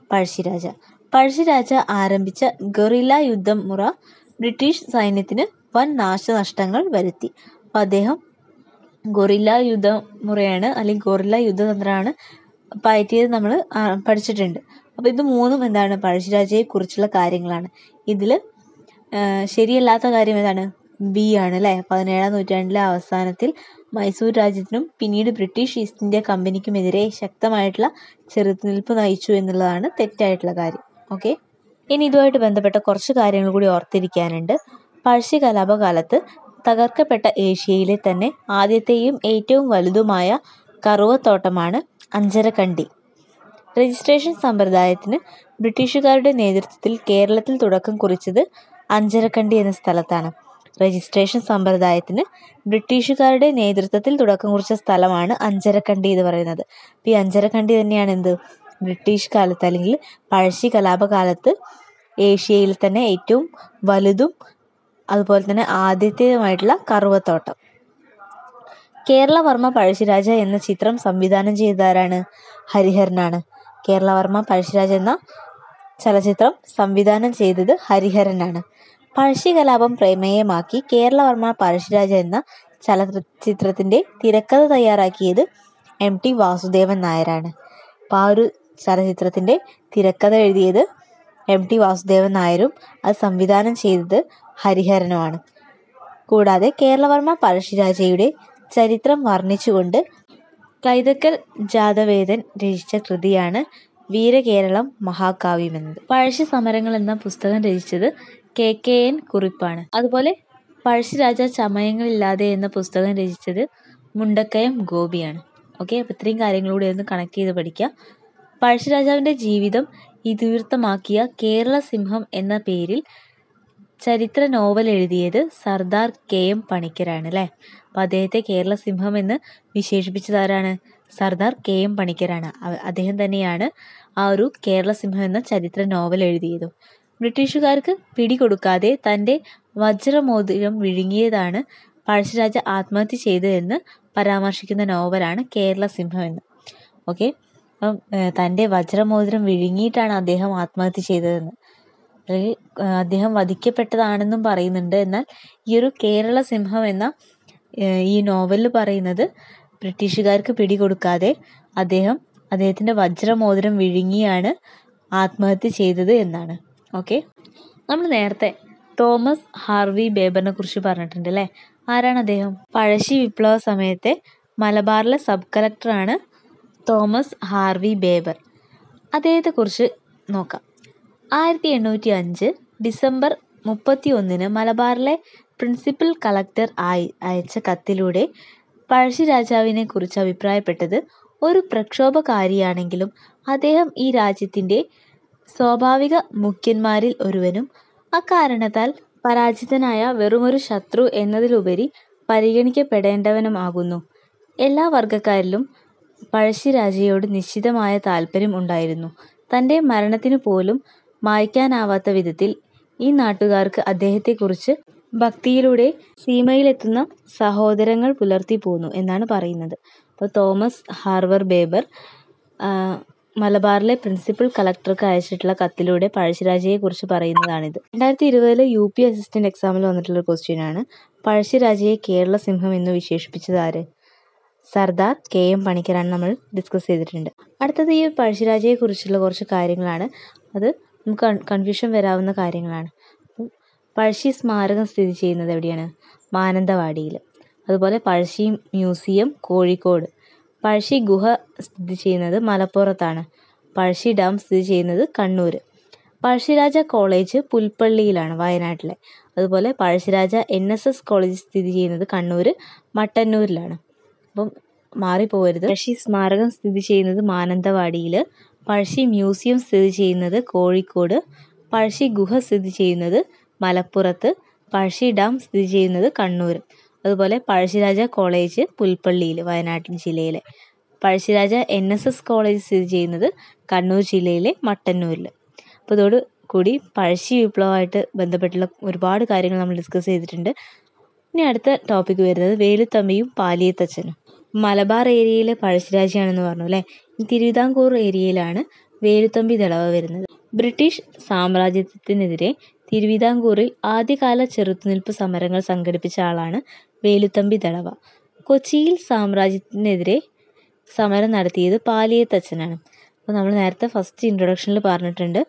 പഴശ്ശിരാജ പഴശ്ശിരാജ ആരംഭിച്ച ഗറില്ല യുദ്ധമുറ ബ്രിട്ടീഷ് സൈന്യത്തിന് വൻ നാശനഷ്ടങ്ങൾ വരുത്തി അപ്പോൾ അദ്ദേഹം ഗൊറില്ല യുദ്ധമുറയാണ് അല്ലെങ്കിൽ ഗൊറില്ല യുദ്ധതന്ത്രമാണ് പയറ്റിയത് നമ്മൾ പഠിച്ചിട്ടുണ്ട് അപ്പോൾ ഇത് മൂന്നും എന്താണ് പഴശ്ശിരാജയെ കുറിച്ചുള്ള കാര്യങ്ങളാണ് ഇതിൽ ശരിയല്ലാത്ത കാര്യം ഏതാണ് ബി ആണ് അല്ലേ പതിനേഴാം നൂറ്റാണ്ടിലെ അവസാനത്തിൽ മൈസൂർ രാജ്യത്തിനും പിന്നീട് ബ്രിട്ടീഷ് ഈസ്റ്റ് ഇന്ത്യ കമ്പനിക്കുമെതിരെ ശക്തമായിട്ടുള്ള ചെറുത്തുനിൽപ്പ് നയിച്ചു എന്നുള്ളതാണ് തെറ്റായിട്ടുള്ള കാര്യം ഓക്കെ ഇനി ഇതുമായിട്ട് ബന്ധപ്പെട്ട കുറച്ച് കാര്യങ്ങൾ കൂടി ഓർത്തിരിക്കാനുണ്ട് പഴശ്ശി കലാപകാലത്ത് തകർക്കപ്പെട്ട ഏഷ്യയിലെ തന്നെ ആദ്യത്തെയും ഏറ്റവും വലുതുമായ കറുവത്തോട്ടമാണ് അഞ്ചരക്കണ്ടി രജിസ്ട്രേഷൻ സമ്പ്രദായത്തിന് ബ്രിട്ടീഷുകാരുടെ നേതൃത്വത്തിൽ കേരളത്തിൽ തുടക്കം കുറിച്ചത് അഞ്ചരക്കണ്ടി എന്ന സ്ഥലത്താണ് രജിസ്ട്രേഷൻ സമ്പ്രദായത്തിന് ബ്രിട്ടീഷുകാരുടെ നേതൃത്വത്തിൽ തുടക്കം കുറിച്ച സ്ഥലമാണ് അഞ്ചരക്കണ്ടി എന്ന് പറയുന്നത് അപ്പോൾ ഈ അഞ്ചരക്കണ്ടി തന്നെയാണ് എന്ത് ബ്രിട്ടീഷ് കാലത്ത് അല്ലെങ്കിൽ പഴശ്ശി കലാപകാലത്ത് ഏഷ്യയിൽ തന്നെ ഏറ്റവും വലുതും അതുപോലെ തന്നെ ആദ്യത്തേതുമായിട്ടുള്ള കറുവത്തോട്ടം കേരളവർമ്മ പഴശ്ശിരാജ എന്ന ചിത്രം സംവിധാനം ചെയ്തതാരാണ് ഹരിഹരനാണ് കേരളവർമ്മ പഴശ്ശിരാജ എന്ന ചലച്ചിത്രം സംവിധാനം ചെയ്തത് ഹരിഹരനാണ് പഴശ്ശി കലാപം പ്രമേയമാക്കി കേരളവർമ്മ പഴശ്ശിരാജ എന്ന ചലച്ചിത്രത്തിൻ്റെ തിരക്കഥ തയ്യാറാക്കിയത് എം ടി വാസുദേവൻ നായരാണ് അപ്പോൾ ആ ഒരു ചലച്ചിത്രത്തിൻ്റെ തിരക്കഥ എഴുതിയത് എം ടി വാസുദേവൻ നായരും അത് സംവിധാനം ചെയ്തത് ഹരിഹരനുമാണ് കൂടാതെ കേരളവർമ്മ പഴശ്ശിരാജയുടെ ചരിത്രം വർണ്ണിച്ചുകൊണ്ട് കൈതക്കൽ ജാതവേദൻ രചിച്ച കൃതിയാണ് വീരകേരളം മഹാകാവ്യം എന്നത് പഴശ്ശി സമരങ്ങൾ എന്ന പുസ്തകം രചിച്ചത് കെ കെ എൻ കുറിപ്പാണ് അതുപോലെ പഴശ്ശിരാജ ചമയങ്ങളില്ലാതെ എന്ന പുസ്തകം രചിച്ചത് മുണ്ടക്കയം ഗോപിയാണ് ഓക്കെ അപ്പോൾ ഇത്രയും കാര്യങ്ങളൂടെ ഒന്ന് കണക്ട് ചെയ്ത് പഠിക്കുക പഴശ്ശിരാജാവിൻ്റെ ജീവിതം ഇതിവൃത്തമാക്കിയ കേരള സിംഹം എന്ന പേരിൽ ചരിത്ര നോവൽ എഴുതിയത് സർദാർ കെ എം പണിക്കരാണ് അല്ലേ അപ്പോൾ അദ്ദേഹത്തെ കേരള സിംഹം എന്ന് വിശേഷിപ്പിച്ചതാരാണ് സർദാർ കെ എം പണിക്കരാണ് അദ്ദേഹം തന്നെയാണ് ആ ഒരു കേരള സിംഹം എന്ന ചരിത്ര നോവൽ എഴുതിയതും ബ്രിട്ടീഷുകാർക്ക് പിടികൊടുക്കാതെ തൻ്റെ വജ്രമോതിരം വിഴുങ്ങിയതാണ് പഴശ്ശിരാജ ആത്മഹത്യ ചെയ്തതെന്ന് പരാമർശിക്കുന്ന നോവലാണ് കേരള സിംഹം എന്ന് ഓക്കെ അപ്പം തൻ്റെ വജ്രമോതിരം വിഴുങ്ങിയിട്ടാണ് അദ്ദേഹം ആത്മഹത്യ ചെയ്തതെന്ന് അല്ലെങ്കിൽ അദ്ദേഹം വധിക്കപ്പെട്ടതാണെന്നും പറയുന്നുണ്ട് എന്നാൽ ഈ ഒരു കേരള സിംഹം എന്ന ഈ നോവലിൽ പറയുന്നത് ബ്രിട്ടീഷുകാർക്ക് പിടികൊടുക്കാതെ അദ്ദേഹം അദ്ദേഹത്തിൻ്റെ വജ്രമോതിരം വിഴുങ്ങിയാണ് ആത്മഹത്യ ചെയ്തത് എന്നാണ് ഓക്കെ നമ്മൾ നേരത്തെ തോമസ് ഹാർവി ബേബറിനെ കുറിച്ച് പറഞ്ഞിട്ടുണ്ട് അല്ലേ ആരാണ് അദ്ദേഹം പഴശ്ശി വിപ്ലവ സമയത്തെ മലബാറിലെ സബ് കളക്ടറാണ് തോമസ് ഹാർവി ബേബർ അദ്ദേഹത്തെക്കുറിച്ച് നോക്കാം ആയിരത്തി എണ്ണൂറ്റി അഞ്ച് ഡിസംബർ മുപ്പത്തി ഒന്നിന് മലബാറിലെ പ്രിൻസിപ്പൽ കളക്ടർ ആയി അയച്ച കത്തിലൂടെ പഴശ്ശി രാജാവിനെ കുറിച്ച് അഭിപ്രായപ്പെട്ടത് ഒരു പ്രക്ഷോഭകാരിയാണെങ്കിലും അദ്ദേഹം ഈ രാജ്യത്തിൻ്റെ സ്വാഭാവിക മുഖ്യന്മാരിൽ ഒരുവനും അക്കാരണത്താൽ പരാജിതനായ വെറുമൊരു ശത്രു എന്നതിലുപരി പരിഗണിക്കപ്പെടേണ്ടവനുമാകുന്നു എല്ലാ വർഗക്കാരിലും പഴശ്ശിരാജയോട് നിശ്ചിതമായ താല്പര്യം ഉണ്ടായിരുന്നു തൻ്റെ മരണത്തിനു പോലും മായ്ക്കാനാവാത്ത വിധത്തിൽ ഈ നാട്ടുകാർക്ക് അദ്ദേഹത്തെക്കുറിച്ച് ഭക്തിയിലൂടെ സീമയിലെത്തുന്ന സഹോദരങ്ങൾ പുലർത്തി പോന്നു എന്നാണ് പറയുന്നത് അപ്പോൾ തോമസ് ഹാർവർ ബേബർ മലബാറിലെ പ്രിൻസിപ്പൽ കളക്ടർക്ക് അയച്ചിട്ടുള്ള കത്തിലൂടെ പഴശ്ശിരാജയെക്കുറിച്ച് പറയുന്നതാണിത് രണ്ടായിരത്തി ഇരുപതിലെ യു പി അസിസ്റ്റന്റ് എക്സാമിൽ വന്നിട്ടുള്ള ക്വസ്റ്റ്യൻ ആണ് പഴശ്ശിരാജയെ കേരള സിംഹം എന്ന് വിശേഷിപ്പിച്ചത് ആര് സർദാർ കെ എം പണിക്കരാണ് നമ്മൾ ഡിസ്കസ് ചെയ്തിട്ടുണ്ട് അടുത്തത് ഈ പഴശ്ശിരാജയെക്കുറിച്ചുള്ള കുറച്ച് കാര്യങ്ങളാണ് അത് നമുക്ക് കൺഫ്യൂഷൻ വരാവുന്ന കാര്യങ്ങളാണ് പഴശ്ശി സ്മാരകം സ്ഥിതി ചെയ്യുന്നത് എവിടെയാണ് മാനന്തവാടിയിൽ അതുപോലെ പഴശ്ശി മ്യൂസിയം കോഴിക്കോട് പഴശ്ശി ഗുഹ സ്ഥിതി ചെയ്യുന്നത് മലപ്പുറത്താണ് പഴശ്ശി ഡാം സ്ഥിതി ചെയ്യുന്നത് കണ്ണൂർ പഴശ്ശിരാജ കോളേജ് പുൽപ്പള്ളിയിലാണ് വയനാട്ടിലെ അതുപോലെ Pazhassiraja N S S college സ്ഥിതി ചെയ്യുന്നത് കണ്ണൂർ മട്ടന്നൂരിലാണ് അപ്പം മാറിപ്പോകരുത് പഴശ്ശി സ്മാരകം സ്ഥിതി ചെയ്യുന്നത് മാനന്തവാടിയിൽ പഴശ്ശി മ്യൂസിയം സ്ഥിതി ചെയ്യുന്നത് കോഴിക്കോട് പഴശ്ശി ഗുഹ സ്ഥിതി ചെയ്യുന്നത് മലപ്പുറത്ത് പഴശ്ശി ഡാം സ്ഥിതി ചെയ്യുന്നത് കണ്ണൂർ അതുപോലെ പഴശ്ശിരാജ കോളേജ് പുൽപ്പള്ളിയിൽ വയനാട് ജില്ലയിലെ Pazhassiraja N S S college സ്ഥിതി ചെയ്യുന്നത് കണ്ണൂർ ജില്ലയിലെ മട്ടന്നൂരിൽ അപ്പോൾ ഇതോട് കൂടി പഴശ്ശി വിപ്ലവമായിട്ട് ബന്ധപ്പെട്ടുള്ള ഒരുപാട് കാര്യങ്ങൾ നമ്മൾ ഡിസ്കസ് ചെയ്തിട്ടുണ്ട് ഇനി അടുത്ത ടോപ്പിക് വരുന്നത് വേലുത്തമ്പിയും പാലിയത്തച്ഛനും മലബാർ ഏരിയയിലെ പഴശ്ശിരാജയാണെന്ന് പറഞ്ഞു അല്ലേ തിരുവിതാംകൂർ ഏരിയയിലാണ് വേലുത്തമ്പി ദളവ വരുന്നത് ബ്രിട്ടീഷ് സാമ്രാജ്യത്വത്തിനെതിരെ തിരുവിതാംകൂറിൽ ആദ്യകാല ചെറുത്തുനിൽപ്പ് സമരങ്ങൾ സംഘടിപ്പിച്ച ആളാണ് വേലുത്തമ്പി ദളവ കൊച്ചിയിൽ സാമ്രാജ്യത്തിനെതിരെ സമരം നടത്തിയത് പാലിയത്തച്ഛനാണ് അപ്പോൾ നമ്മൾ നേരത്തെ ഫസ്റ്റ് ഇൻട്രൊഡക്ഷനിൽ പറഞ്ഞിട്ടുണ്ട്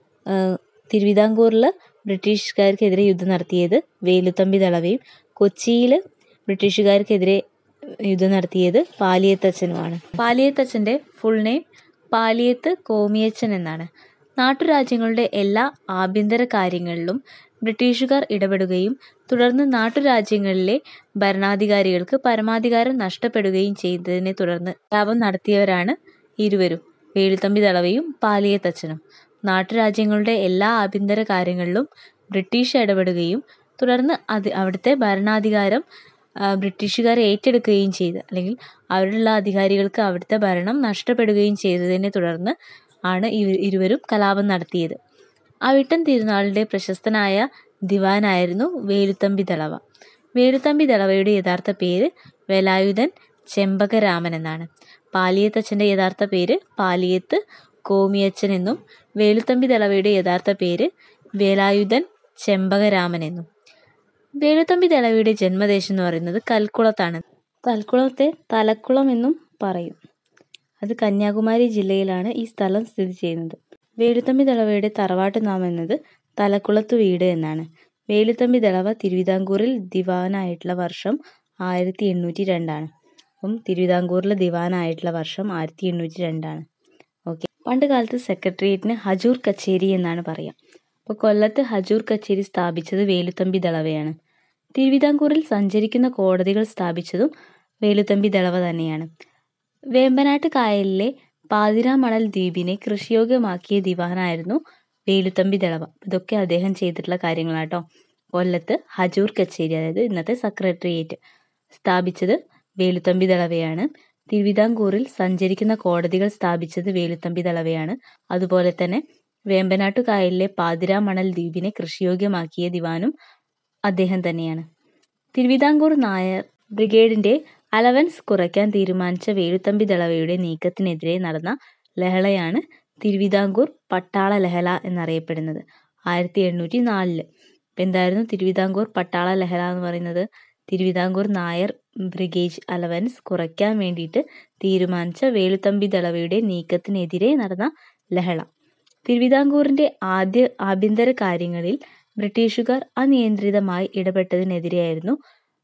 തിരുവിതാംകൂറിൽ ബ്രിട്ടീഷുകാർക്കെതിരെ യുദ്ധം നടത്തിയത് വേലുത്തമ്പി ദളവയും കൊച്ചിയിൽ ബ്രിട്ടീഷുകാർക്കെതിരെ യുദ്ധം നടത്തിയത് പാലിയത്തച്ഛനുമാണ് പാലിയത്തച്ഛൻ്റെ ഫുൾ നെയിം പാലിയത്ത് കോമിയച്ചൻ എന്നാണ് നാട്ടുരാജ്യങ്ങളുടെ എല്ലാ ആഭ്യന്തര കാര്യങ്ങളിലും ബ്രിട്ടീഷുകാർ ഇടപെടുകയും തുടർന്ന് നാട്ടുരാജ്യങ്ങളിലെ ഭരണാധികാരികൾക്ക് പരമാധികാരം നഷ്ടപ്പെടുകയും ചെയ്തതിനെ തുടർന്ന് കലാപം നടത്തിയവരാണ് ഇരുവരും വേലുത്തമ്പി ദളവയും പാലിയത്തച്ഛനും നാട്ടുരാജ്യങ്ങളുടെ എല്ലാ ആഭ്യന്തര കാര്യങ്ങളിലും ബ്രിട്ടീഷ് ഇടപെടുകയും തുടർന്ന് അത് അവിടുത്തെ ഭരണാധികാരം ബ്രിട്ടീഷുകാർ ഏറ്റെടുക്കുകയും ചെയ്ത് അല്ലെങ്കിൽ അവിടെയുള്ള അധികാരികൾക്ക് അവിടുത്തെ ഭരണം നഷ്ടപ്പെടുകയും ചെയ്തതിനെ തുടർന്ന് ആണ് ഇവ ഇരുവരും കലാപം നടത്തിയത് അവിട്ടം തിരുനാളിൻ്റെ പ്രശസ്തനായ ദിവാനായിരുന്നു വേലുത്തമ്പി ദളവ വേലുത്തമ്പി ദളവയുടെ യഥാർത്ഥ പേര് വേലായുധൻ ചെമ്പകരാമൻ എന്നാണ് പാലിയത്തച്ഛൻ്റെ യഥാർത്ഥ പേര് പാലിയത്ത് കോമിയച്ചൻ എന്നും വേലുത്തമ്പി ദളവയുടെ യഥാർത്ഥ പേര് വേലായുധൻ ചെമ്പകരാമൻ എന്നും വേലുത്തമ്പി ദളവയുടെ ജന്മദേശം എന്ന് പറയുന്നത് കൽക്കുളത്താണ് കൽക്കുളത്തെ തലക്കുളം എന്നും പറയും അത് കന്യാകുമാരി ജില്ലയിലാണ് ഈ സ്ഥലം സ്ഥിതി ചെയ്യുന്നത് വേലുത്തമ്പി ദളവയുടെ തറവാട്ട് നാമം എന്നത് തലക്കുളത്ത് വീട് എന്നാണ് വേലുത്തമ്പി ദളവ തിരുവിതാംകൂറിൽ ദിവാനായിട്ടുള്ള വർഷം ആയിരത്തി എണ്ണൂറ്റി രണ്ടാണ് അപ്പം തിരുവിതാംകൂറിൽ ദിവാനായിട്ടുള്ള വർഷം ആയിരത്തി എണ്ണൂറ്റി രണ്ടാണ് ഓക്കെ പണ്ട് കാലത്ത് സെക്രട്ടേറിയറ്റിന് ഹജൂർ കച്ചേരി എന്നാണ് പറയുക അപ്പോൾ കൊല്ലത്ത് ഹജൂർ കച്ചേരി സ്ഥാപിച്ചത് വേലുത്തമ്പി ദളവയാണ് തിരുവിതാംകൂറിൽ സഞ്ചരിക്കുന്ന കോടതികൾ സ്ഥാപിച്ചതും വേലുത്തമ്പി ദളവ തന്നെയാണ് വേമ്പനാട്ട് കായലിലെ പാതിരാമണൽ ദ്വീപിനെ കൃഷിയോഗ്യമാക്കിയ ദിവാനായിരുന്നു വേലുത്തമ്പി ദളവ ഇതൊക്കെ അദ്ദേഹം ചെയ്തിട്ടുള്ള കാര്യങ്ങളാട്ടോ കൊല്ലത്ത് ഹജൂർ കച്ചേരി അതായത് ഇന്നത്തെ സെക്രട്ടേറിയറ്റ് സ്ഥാപിച്ചത് വേലുത്തമ്പി ദളവയാണ് തിരുവിതാംകൂറിൽ സഞ്ചരിക്കുന്ന കോടതികൾ സ്ഥാപിച്ചത് വേലുത്തമ്പി ദളവയാണ് അതുപോലെ തന്നെ വേമ്പനാട്ടു കായലിലെ പാതിരാമണൽ ദ്വീപിനെ കൃഷിയോഗ്യമാക്കിയ ദിവാനും അദ്ദേഹം തന്നെയാണ് തിരുവിതാംകൂർ നായർ ബ്രിഗേഡിന്റെ അലവൻസ് കുറയ്ക്കാൻ തീരുമാനിച്ച വേലുത്തമ്പി ദളവയുടെ നീക്കത്തിനെതിരെ നടന്ന ലഹളയാണ് തിരുവിതാംകൂർ പട്ടാള ലഹള എന്നറിയപ്പെടുന്നത് ആയിരത്തി എണ്ണൂറ്റി നാലില് ഇപ്പം എന്തായിരുന്നു തിരുവിതാംകൂർ പട്ടാള ലഹള എന്ന് പറയുന്നത് തിരുവിതാംകൂർ നായർ ബ്രിഗേഡ് അലവൻസ് കുറയ്ക്കാൻ വേണ്ടിയിട്ട് തീരുമാനിച്ച വേലുത്തമ്പി ദളവയുടെ നീക്കത്തിനെതിരെ നടന്ന ലഹള തിരുവിതാംകൂറിന്റെ ആദ്യ ആഭ്യന്തര കാര്യങ്ങളിൽ ബ്രിട്ടീഷുകാർ അനിയന്ത്രിതമായി ഇടപെട്ടതിനെതിരെയായിരുന്നു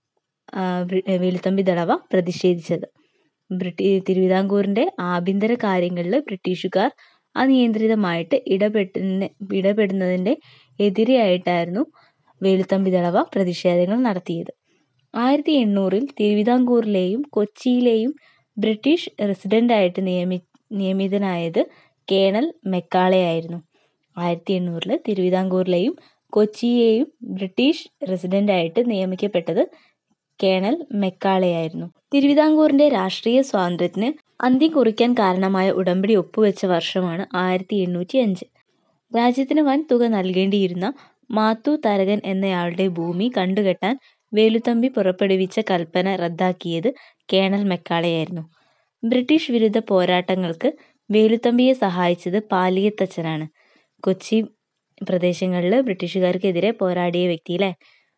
വേലുത്തമ്പി ദളവ പ്രതിഷേധിച്ചത് ബ്രിട്ടീ തിരുവിതാംകൂറിന്റെ ആഭ്യന്തര കാര്യങ്ങളിൽ ബ്രിട്ടീഷുകാർ അനിയന്ത്രിതമായിട്ട് ഇടപെട്ടുന്ന ഇടപെടുന്നതിൻ്റെ എതിരെയായിട്ടായിരുന്നു വേലുത്തമ്പി ദളവ പ്രതിഷേധങ്ങൾ നടത്തിയത് ആയിരത്തി എണ്ണൂറിൽ തിരുവിതാംകൂറിലെയും കൊച്ചിയിലെയും ബ്രിട്ടീഷ് റെസിഡൻ്റായിട്ട് നിയമി നിയമിതനായത് കേണൽ മെക്കാളെയായിരുന്നു ആയിരത്തി എണ്ണൂറിൽ തിരുവിതാംകൂറിലെയും കൊച്ചിയെയും ബ്രിട്ടീഷ് റെസിഡൻ്റായിട്ട് നിയമിക്കപ്പെട്ടത് കേണൽ മെക്കാളെയായിരുന്നു തിരുവിതാംകൂറിന്റെ രാഷ്ട്രീയ സ്വാതന്ത്ര്യത്തിന് അന്ത്യം കുറിക്കാൻ കാരണമായ ഉടമ്പടി ഒപ്പുവെച്ച വർഷമാണ് ആയിരത്തി എണ്ണൂറ്റി അഞ്ച് രാജ്യത്തിന് വൻ തുക നൽകേണ്ടിയിരുന്ന മാത്തു തരകൻ എന്നയാളുടെ ഭൂമി കണ്ടുകെട്ടാൻ വേലുത്തമ്പി പുറപ്പെടുവിച്ച കൽപ്പന റദ്ദാക്കിയത് കേണൽ മെക്കാളെയായിരുന്നു ബ്രിട്ടീഷ് വിരുദ്ധ പോരാട്ടങ്ങൾക്ക് വേലുത്തമ്പിയെ സഹായിച്ചത് പാലിയത്തച്ഛനാണ് കൊച്ചി പ്രദേശങ്ങളിൽ ബ്രിട്ടീഷുകാർക്കെതിരെ പോരാടിയ വ്യക്തിയിലെ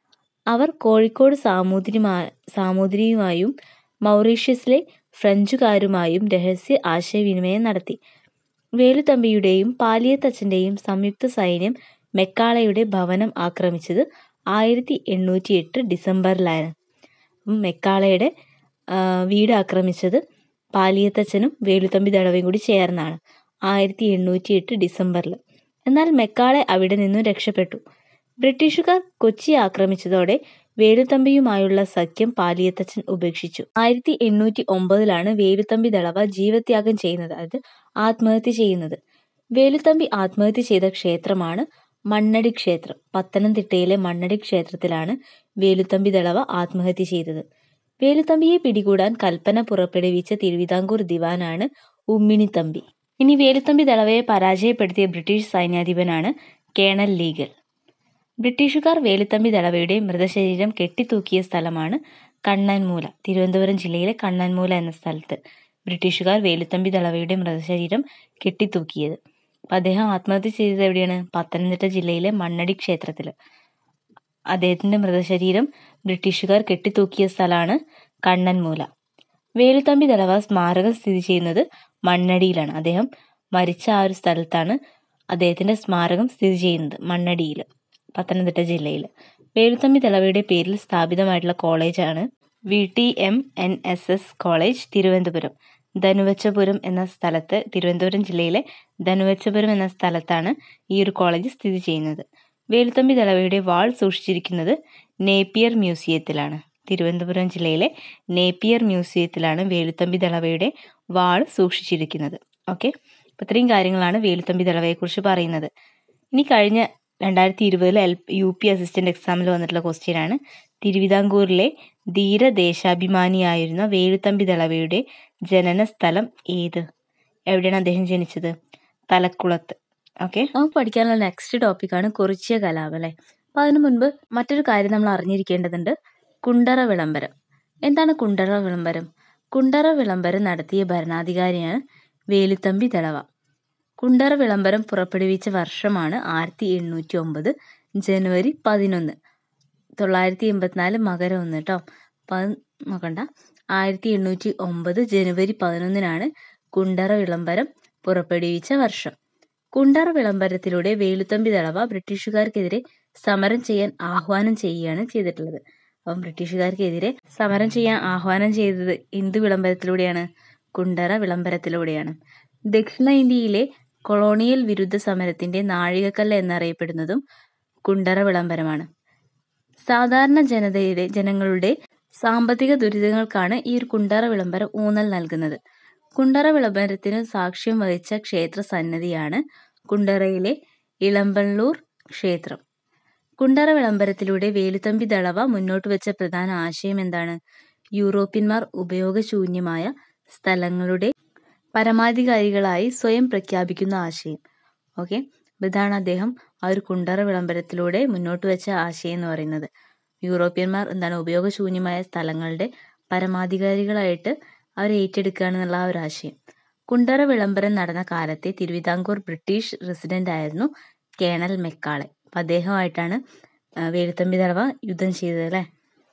അവർ കോഴിക്കോട് സാമൂതിരിമാ സാമൂതിരിയുമായും മൗറീഷ്യസിലെ ഫ്രഞ്ചുകാരുമായും രഹസ്യ ആശയവിനിമയം നടത്തി വേലുത്തമ്പിയുടെയും പാലിയത്തച്ഛൻ്റെയും സംയുക്ത സൈന്യം മെക്കാളയുടെ ഭവനം ആക്രമിച്ചത് ആയിരത്തി എണ്ണൂറ്റി എട്ട് ഡിസംബറിലാണ് മെക്കാളയുടെ വീട് ആക്രമിച്ചത് പാലിയത്തച്ഛനും വേലുത്തമ്പി ദളവയും കൂടി ചേർന്നാണ് ആയിരത്തി എണ്ണൂറ്റി എട്ട് ഡിസംബറിൽ എന്നാൽ മെക്കാളെ അവിടെ നിന്നും രക്ഷപ്പെട്ടു ബ്രിട്ടീഷുകാർ കൊച്ചി ആക്രമിച്ചതോടെ വേലുത്തമ്പിയുമായുള്ള സഖ്യം പാലിയത്തച്ഛൻ ഉപേക്ഷിച്ചു ആയിരത്തി എണ്ണൂറ്റി ഒമ്പതിലാണ് വേലുത്തമ്പി ദളവ ജീവത്യാഗം ചെയ്യുന്നത് അതായത് ആത്മഹത്യ ചെയ്യുന്നത് വേലുത്തമ്പി ആത്മഹത്യ ചെയ്ത ക്ഷേത്രമാണ് മണ്ണടി ക്ഷേത്രം പത്തനംതിട്ടയിലെ മണ്ണടി ക്ഷേത്രത്തിലാണ് വേലുത്തമ്പി ദളവ ആത്മഹത്യ ചെയ്തത് വേലുത്തമ്പിയെ പിടികൂടാൻ കൽപ്പന പുറപ്പെടുവിച്ച തിരുവിതാംകൂർ ദിവാനാണ് ഉമ്മിണിത്തമ്പി ഇനി വേലുത്തമ്പി ദളവയെ പരാജയപ്പെടുത്തിയ ബ്രിട്ടീഷ് സൈന്യാധിപനാണ് കേണൽ ലീഗൽ ബ്രിട്ടീഷുകാർ വേലുത്തമ്പി ദളവയുടെ മൃതശരീരം കെട്ടിത്തൂക്കിയ സ്ഥലമാണ് കണ്ണൻമൂല തിരുവനന്തപുരം ജില്ലയിലെ കണ്ണൻമൂല എന്ന സ്ഥലത്ത് ബ്രിട്ടീഷുകാർ വേലുത്തമ്പി ദളവയുടെ മൃതശരീരം കെട്ടിത്തൂക്കിയത് അപ്പം അദ്ദേഹം ആത്മഹത്യ ചെയ്തത് എവിടെയാണ് പത്തനംതിട്ട ജില്ലയിലെ മണ്ണടി ക്ഷേത്രത്തിൽ അദ്ദേഹത്തിൻ്റെ മൃതശരീരം ബ്രിട്ടീഷുകാർ കെട്ടിത്തൂക്കിയ സ്ഥലമാണ് കണ്ണൻമൂല വേലുത്തമ്പി ദളവ സ്മാരകം സ്ഥിതി ചെയ്യുന്നത് മണ്ണടിയിലാണ് അദ്ദേഹം മരിച്ച ആ ഒരു സ്ഥലത്താണ് അദ്ദേഹത്തിൻ്റെ സ്മാരകം സ്ഥിതി ചെയ്യുന്നത് മണ്ണടിയിൽ പത്തനംതിട്ട ജില്ലയിൽ വേലുത്തമ്പി ദളവയുടെ പേരിൽ സ്ഥാപിതമായിട്ടുള്ള കോളേജാണ് V T M N S S college Thiruvananthapuram Dhanuvachapuram എന്ന സ്ഥലത്ത് തിരുവനന്തപുരം ജില്ലയിലെ ധനുവച്ചപുരം എന്ന സ്ഥലത്താണ് ഈ ഒരു കോളേജ് സ്ഥിതി ചെയ്യുന്നത് വേലുത്തമ്പി ദളവയുടെ വാൾ സൂക്ഷിച്ചിരിക്കുന്നത് നേപ്പിയർ മ്യൂസിയത്തിലാണ് തിരുവനന്തപുരം ജില്ലയിലെ നേപ്പിയർ മ്യൂസിയത്തിലാണ് വേലുത്തമ്പി ദളവയുടെ വാൾ സൂക്ഷിച്ചിരിക്കുന്നത് ഓക്കെ അപ്പോൾ ഇത്രയും കാര്യങ്ങളാണ് വേലുത്തമ്പി ദളവയെക്കുറിച്ച് പറയുന്നത് ഇനി കഴിഞ്ഞ രണ്ടായിരത്തി ഇരുപതിൽ എൽ യു പി അസിസ്റ്റൻ്റ് എക്സാമിൽ വന്നിട്ടുള്ള ക്വസ്റ്റ്യൻ ആണ് തിരുവിതാംകൂറിലെ ധീരദേശാഭിമാനിയായിരുന്ന വേലുത്തമ്പി ദളവയുടെ ജനന സ്ഥലം ഏത് എവിടെയാണ് അദ്ദേഹം ജനിച്ചത് തലക്കുളത്ത് ഓക്കെ നമുക്ക് പഠിക്കാനുള്ള നെക്സ്റ്റ് ടോപ്പിക്കാണ് കുറിച്യ കലാപം അല്ലേ അപ്പോൾ അതിനു മുൻപ് മറ്റൊരു കാര്യം നമ്മൾ അറിഞ്ഞിരിക്കേണ്ടതുണ്ട് കുണ്ടറ വിളംബരം എന്താണ് കുണ്ടറ വിളംബരം കുണ്ടറ വിളംബരം നടത്തിയ ഭരണാധികാരിയാണ് വേലുത്തമ്പി ദളവ കുണ്ടറ വിളംബരം പുറപ്പെടുവിച്ച വർഷമാണ് ആയിരത്തി എണ്ണൂറ്റി ഒമ്പത് ജനുവരി പതിനൊന്ന് തൊള്ളായിരത്തി എൺപത്തിനാല് മകരം ഒന്ന് കേട്ടോ അപ്പം അത് നോക്കണ്ട ആയിരത്തി എണ്ണൂറ്റി ഒമ്പത് ജനുവരി പതിനൊന്നിനാണ് കുണ്ടറ വിളംബരം പുറപ്പെടുവിച്ച വർഷം കുണ്ടറ വിളംബരത്തിലൂടെ വേലുത്തമ്പി ദളവ ബ്രിട്ടീഷുകാർക്കെതിരെ സമരം ചെയ്യാൻ ആഹ്വാനം ചെയ്യുകയാണ് ചെയ്തിട്ടുള്ളത് അപ്പം ബ്രിട്ടീഷുകാർക്കെതിരെ സമരം ചെയ്യാൻ ആഹ്വാനം ചെയ്തത് എന്ത് വിളംബരത്തിലൂടെയാണ് കുണ്ടറ വിളംബരത്തിലൂടെയാണ് ദക്ഷിണ ഇന്ത്യയിലെ കൊളോണിയൽ വിരുദ്ധ സമരത്തിന്റെ നാഴികക്കല്ല് എന്നറിയപ്പെടുന്നതും കുണ്ടറ വിളംബരമാണ് സാധാരണ ജനതയുടെ ജനങ്ങളുടെ സാമ്പത്തിക ദുരിതങ്ങൾക്കാണ് ഈ ഒരു കുണ്ടറ വിളംബരം ഊന്നൽ നൽകുന്നത് കുണ്ടറ വിളംബരത്തിന് സാക്ഷ്യം വഹിച്ച ക്ഷേത്ര സന്നദ്ധിയാണ് കുണ്ടറയിലെ ഇളമ്പള്ളൂർ ക്ഷേത്രം കുണ്ടറ വിളംബരത്തിലൂടെ വേലുത്തമ്പി ദളവ മുന്നോട്ട് വെച്ച പ്രധാന ആശയം എന്താണ് യൂറോപ്യന്മാർ ഉപയോഗശൂന്യമായ സ്ഥലങ്ങളുടെ പരമാധികാരികളായി സ്വയം പ്രഖ്യാപിക്കുന്ന ആശയം ഓക്കെ ഇതാണ് അദ്ദേഹം ആ ഒരു കുണ്ടറ വിളംബരത്തിലൂടെ മുന്നോട്ട് വെച്ച ആശയം എന്ന് പറയുന്നത് യൂറോപ്യന്മാർ എന്താണ് ഉപയോഗശൂന്യമായ സ്ഥലങ്ങളുടെ പരമാധികാരികളായിട്ട് അവർ ഏറ്റെടുക്കുകയാണെന്നുള്ള ആ ഒരു ആശയം കുണ്ടറ വിളംബരം നടന്ന കാലത്തെ തിരുവിതാംകൂർ ബ്രിട്ടീഷ് റെസിഡന്റ് ആയിരുന്നു കേണൽ മെക്കാളെ അപ്പം അദ്ദേഹമായിട്ടാണ് ആ, വേലുത്തമ്പി ദളവ യുദ്ധം ചെയ്തത് അല്ലേ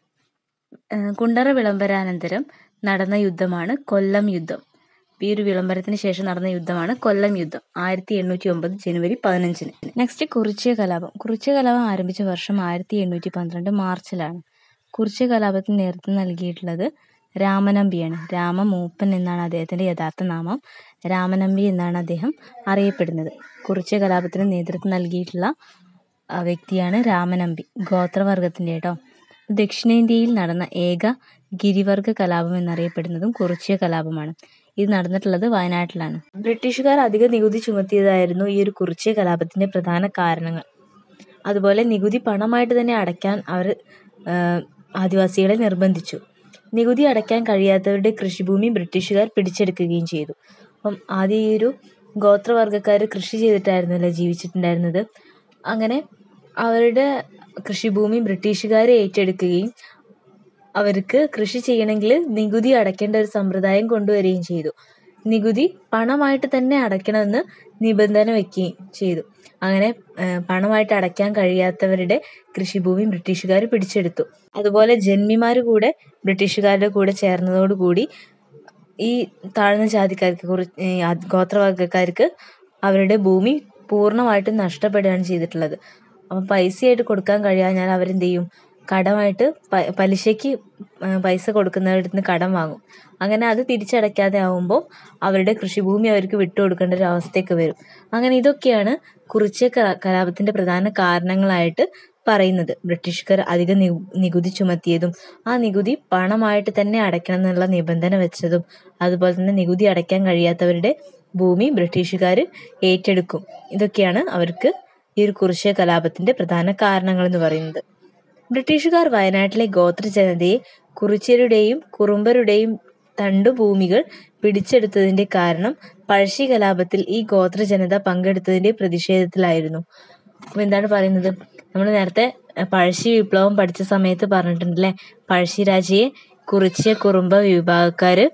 ആ, കുണ്ടറ വിളംബരാനന്തരം നടന്ന യുദ്ധമാണ് കൊല്ലം യുദ്ധം ഈ ഒരു വിളംബരത്തിന് ശേഷം നടന്ന യുദ്ധമാണ് കൊല്ലം യുദ്ധം ആയിരത്തി എണ്ണൂറ്റി ഒമ്പത് ജനുവരി പതിനഞ്ചിന് നെക്സ്റ്റ് കുറിച്യ കലാപം കുറിച്യ കലാപം ആരംഭിച്ച വർഷം ആയിരത്തി എണ്ണൂറ്റി പന്ത്രണ്ട് മാർച്ചിലാണ് കുറിച്യ കലാപത്തിന് നേതൃത്വം നൽകിയിട്ടുള്ളത് രാമനമ്പിയാണ് രാമമൂപ്പൻ എന്നാണ് അദ്ദേഹത്തിൻ്റെ യഥാർത്ഥ നാമം രാമനമ്പി എന്നാണ് അദ്ദേഹം അറിയപ്പെടുന്നത് കുറിച്യ കലാപത്തിന് നേതൃത്വം നൽകിയിട്ടുള്ള ആ, വ്യക്തിയാണ് രാമനമ്പി ഗോത്രവർഗത്തിൻ്റെ കേട്ടോ ദക്ഷിണേന്ത്യയിൽ നടന്ന ഏക ഗിരിവർഗ കലാപം എന്നറിയപ്പെടുന്നതും കുറിച്യ കലാപമാണ് ഇത് നടന്നിട്ടുള്ളത് വയനാട്ടിലാണ് ബ്രിട്ടീഷുകാർ അധിക നികുതി ചുമത്തിയതായിരുന്നു ഈ ഒരു കുറിച്യ കലാപത്തിന്റെ പ്രധാന കാരണങ്ങൾ അതുപോലെ നികുതി പണമായിട്ട് തന്നെ അടയ്ക്കാൻ അവർ ആദിവാസികളെ നിർബന്ധിച്ചു നികുതി അടയ്ക്കാൻ കഴിയാത്തവരുടെ കൃഷിഭൂമി ബ്രിട്ടീഷുകാർ പിടിച്ചെടുക്കുകയും ചെയ്തു അപ്പം ആദ്യം ഈ ഒരു ഗോത്രവർഗ്ഗക്കാർ കൃഷി ചെയ്തിട്ടായിരുന്നല്ലോ ജീവിച്ചിട്ടുണ്ടായിരുന്നത് അങ്ങനെ അവരുടെ കൃഷിഭൂമി ബ്രിട്ടീഷുകാർ ഏറ്റെടുക്കുകയും അവർക്ക് കൃഷി ചെയ്യണമെങ്കിൽ നികുതി അടയ്ക്കേണ്ട ഒരു സമ്പ്രദായം കൊണ്ടുവരികയും ചെയ്തു നികുതി പണമായിട്ട് തന്നെ അടയ്ക്കണമെന്ന് നിബന്ധന വെക്കുകയും ചെയ്തു അങ്ങനെ ഏഹ്, പണമായിട്ട് അടയ്ക്കാൻ കഴിയാത്തവരുടെ കൃഷിഭൂമി ബ്രിട്ടീഷുകാർ പിടിച്ചെടുത്തു അതുപോലെ ജന്മിമാർ കൂടെ ബ്രിട്ടീഷുകാരുടെ കൂടെ ചേർന്നതോടുകൂടി ഈ താഴ്ന്ന ജാതിക്കാർക്ക് കുറ ഈ അത് ഗോത്രവർഗ്ഗക്കാർക്ക് അവരുടെ ഭൂമി പൂർണ്ണമായിട്ടും നഷ്ടപ്പെടുകയാണ് ചെയ്തിട്ടുള്ളത് അപ്പം പൈസയായിട്ട് കൊടുക്കാൻ കഴിയാഞ്ഞാൽ അവരെന്ത് ചെയ്യും കടമായിട്ട് പ പലിശയ്ക്ക് ആ, പൈസ കൊടുക്കുന്നവരുടെ നിന്ന് കടം വാങ്ങും അങ്ങനെ അത് തിരിച്ചടയ്ക്കാതെ ആവുമ്പോൾ അവരുടെ കൃഷിഭൂമി അവർക്ക് വിട്ടുകൊടുക്കേണ്ട ഒരു അവസ്ഥയൊക്കെ വരും അങ്ങനെ ഇതൊക്കെയാണ് കുറിച്യ ക- കലാപത്തിന്റെ പ്രധാന കാരണങ്ങളായിട്ട് പറയുന്നത് ബ്രിട്ടീഷുകാർ അധിക നി- നികുതി ചുമത്തിയതും ആ നികുതി പണമായിട്ട് തന്നെ അടയ്ക്കണം എന്നുള്ള നിബന്ധന വെച്ചതും അതുപോലെ തന്നെ നികുതി അടയ്ക്കാൻ കഴിയാത്തവരുടെ ഭൂമി ബ്രിട്ടീഷുകാർ ഏറ്റെടുക്കും ഇതൊക്കെയാണ് അവർക്ക് ഈ ഒരു കുറിച്യ കലാപത്തിന്റെ പ്രധാന കാരണങ്ങൾ എന്ന് പറയുന്നത് ബ്രിട്ടീഷുകാർ വയനാട്ടിലെ ഗോത്ര ജനതയെ കുറിച്യരുടെയും കുറുമ്പരുടെയും തണ്ടുഭൂമികൾ പിടിച്ചെടുത്തതിന്റെ കാരണം പഴശ്ശി കലാപത്തിൽ ഈ ഗോത്ര ജനത പങ്കെടുത്തതിന്റെ പ്രതിഷേധത്തിലായിരുന്നു അപ്പൊ എന്താണ് പറയുന്നത് നമ്മൾ നേരത്തെ അഹ്, പഴശ്ശി വിപ്ലവം പഠിച്ച സമയത്ത് പറഞ്ഞിട്ടുണ്ടല്ലേ പഴശ്ശി രാജയെ കുറിച്യ കുറുമ്പ വിഭാഗക്കാര്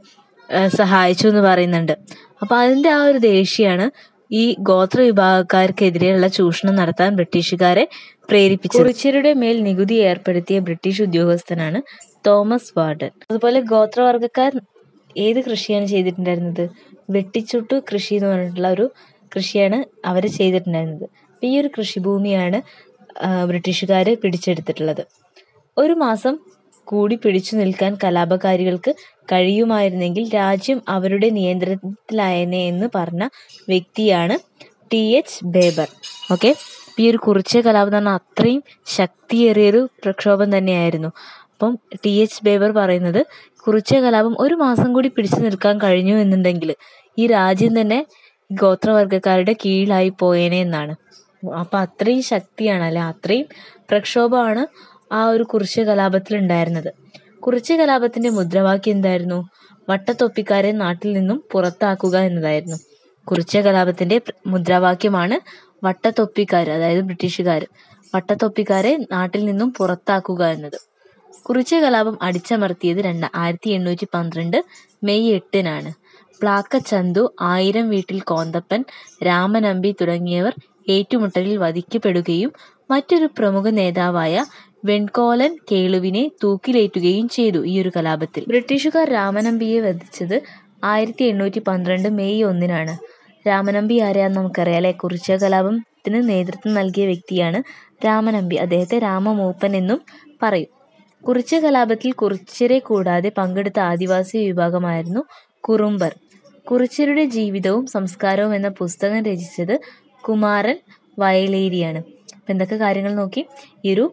സഹായിച്ചു എന്ന് പറയുന്നുണ്ട് അപ്പോൾ അതിൻ്റെ ആ ഒരു ദേഷ്യമാണ് ഈ ഗോത്ര വിഭാഗക്കാർക്കെതിരെയുള്ള ചൂഷണം നടത്താൻ ബ്രിട്ടീഷുകാരെ പ്രേരിപ്പിച്ചത് കുറിച്യരുടെ മേൽ നികുതി ഏർപ്പെടുത്തിയ ബ്രിട്ടീഷ് ഉദ്യോഗസ്ഥനാണ് തോമസ് വാർഡൻ അതുപോലെ ഗോത്രവർഗ്ഗക്കാർ ഏത് കൃഷിയാണ് ചെയ്തിട്ടുണ്ടായിരുന്നത് വെട്ടിച്ചുട്ടു കൃഷി എന്ന് പറഞ്ഞിട്ടുള്ള ഒരു കൃഷിയാണ് അവർ ചെയ്തിട്ടുണ്ടായിരുന്നത് അപ്പോൾ ഈ ഒരു കൃഷിഭൂമിയാണ് ബ്രിട്ടീഷുകാർ പിടിച്ചെടുത്തിട്ടുള്ളത് ഒരു മാസം കൂടി പിടിച്ചു നിൽക്കാൻ കലാപകാരികൾക്ക് കഴിയുമായിരുന്നെങ്കിൽ രാജ്യം അവരുടെ നിയന്ത്രണത്തിലായേനെ എന്ന് പറഞ്ഞ വ്യക്തിയാണ് ടി എച്ച് ബേബർ ഓക്കെ ഈ ഒരു കുറിച്യ കലാപം എന്ന് പറഞ്ഞാൽ അത്രയും ശക്തിയേറിയൊരു പ്രക്ഷോഭം തന്നെയായിരുന്നു അപ്പം ടി എച്ച് ബേബർ പറയുന്നത് കുറിച്യ കലാപം ഒരു മാസം കൂടി പിടിച്ചു നിൽക്കാൻ കഴിഞ്ഞു എന്നുണ്ടെങ്കിൽ ഈ രാജ്യം തന്നെ ഗോത്രവർഗ്ഗക്കാരുടെ കീഴിലായി പോയേനെ എന്നാണ് അപ്പം അത്രയും ശക്തിയാണ് അല്ലെ അത്രയും പ്രക്ഷോഭമാണ് ആ ഒരു കുറിച്യ കലാപത്തിൽ ഉണ്ടായിരുന്നത് കുറിച്യ കലാപത്തിന്റെ മുദ്രാവാക്യം എന്തായിരുന്നു വട്ടത്തൊപ്പിക്കാരെ നാട്ടിൽ നിന്നും പുറത്താക്കുക എന്നതായിരുന്നു കുറിച്യ കലാപത്തിന്റെ മുദ്രാവാക്യമാണ് വട്ടത്തൊപ്പിക്കാർ അതായത് ബ്രിട്ടീഷുകാർ വട്ടത്തൊപ്പിക്കാരെ നാട്ടിൽ നിന്നും പുറത്താക്കുക എന്നത് കുറിച്യ കലാപം അടിച്ചമർത്തിയത് രണ്ട് ആയിരത്തി എണ്ണൂറ്റി പന്ത്രണ്ട് മെയ് എട്ടിനാണ് പ്ലാക്ക ചന്തു ആയിരം വീട്ടിൽ കോന്തപ്പൻ രാമനമ്പി തുടങ്ങിയവർ ഏറ്റുമുട്ടലിൽ വധിക്കപ്പെടുകയും മറ്റൊരു പ്രമുഖ നേതാവായ വെൺകോലൻ കേളുവിനെ തൂക്കിലേറ്റുകയും ചെയ്തു ഈ ഒരു കലാപത്തിൽ ബ്രിട്ടീഷുകാർ രാമനമ്പിയെ വധിച്ചത് ആയിരത്തി എണ്ണൂറ്റി പന്ത്രണ്ട് മെയ് ഒന്നിനാണ് രാമനമ്പി ആരെയാന്ന് നമുക്കറിയാം അല്ലെ കുറിച്യ കലാപത്തിന് നേതൃത്വം നൽകിയ വ്യക്തിയാണ് രാമനമ്പി അദ്ദേഹത്തെ രാമമൂപ്പൻ എന്നും പറയും കുറിച്യ കലാപത്തിൽ കുറിച്യരെ കൂടാതെ പങ്കെടുത്ത ആദിവാസി വിഭാഗമായിരുന്നു കുറുമ്പർ കുറിച്യരുടെ ജീവിതവും സംസ്കാരവും എന്ന പുസ്തകം രചിച്ചത് കുമാരൻ വയലേരിയാണ് അപ്പം എന്തൊക്കെ കാര്യങ്ങൾ നോക്കി ഈ ഒരു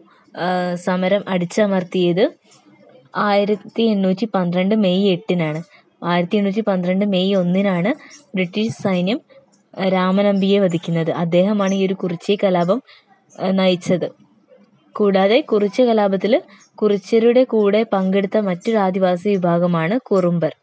സമരം അടിച്ചമർത്തിയത് ആയിരത്തി എണ്ണൂറ്റി പന്ത്രണ്ട് മെയ് എട്ടിനാണ് ആയിരത്തി എണ്ണൂറ്റി പന്ത്രണ്ട് മെയ് ഒന്നിനാണ് ബ്രിട്ടീഷ് സൈന്യം രാമനമ്പിയെ വധിക്കുന്നത് അദ്ദേഹമാണ് ഈ ഒരു കുറിച്യ കലാപം നയിച്ചത് കൂടാതെ കുറിച്യ കലാപത്തിൽ കുറിച്യരുടെ കൂടെ പങ്കെടുത്ത മറ്റൊരു ആദിവാസി വിഭാഗമാണ് കുറുമ്പർ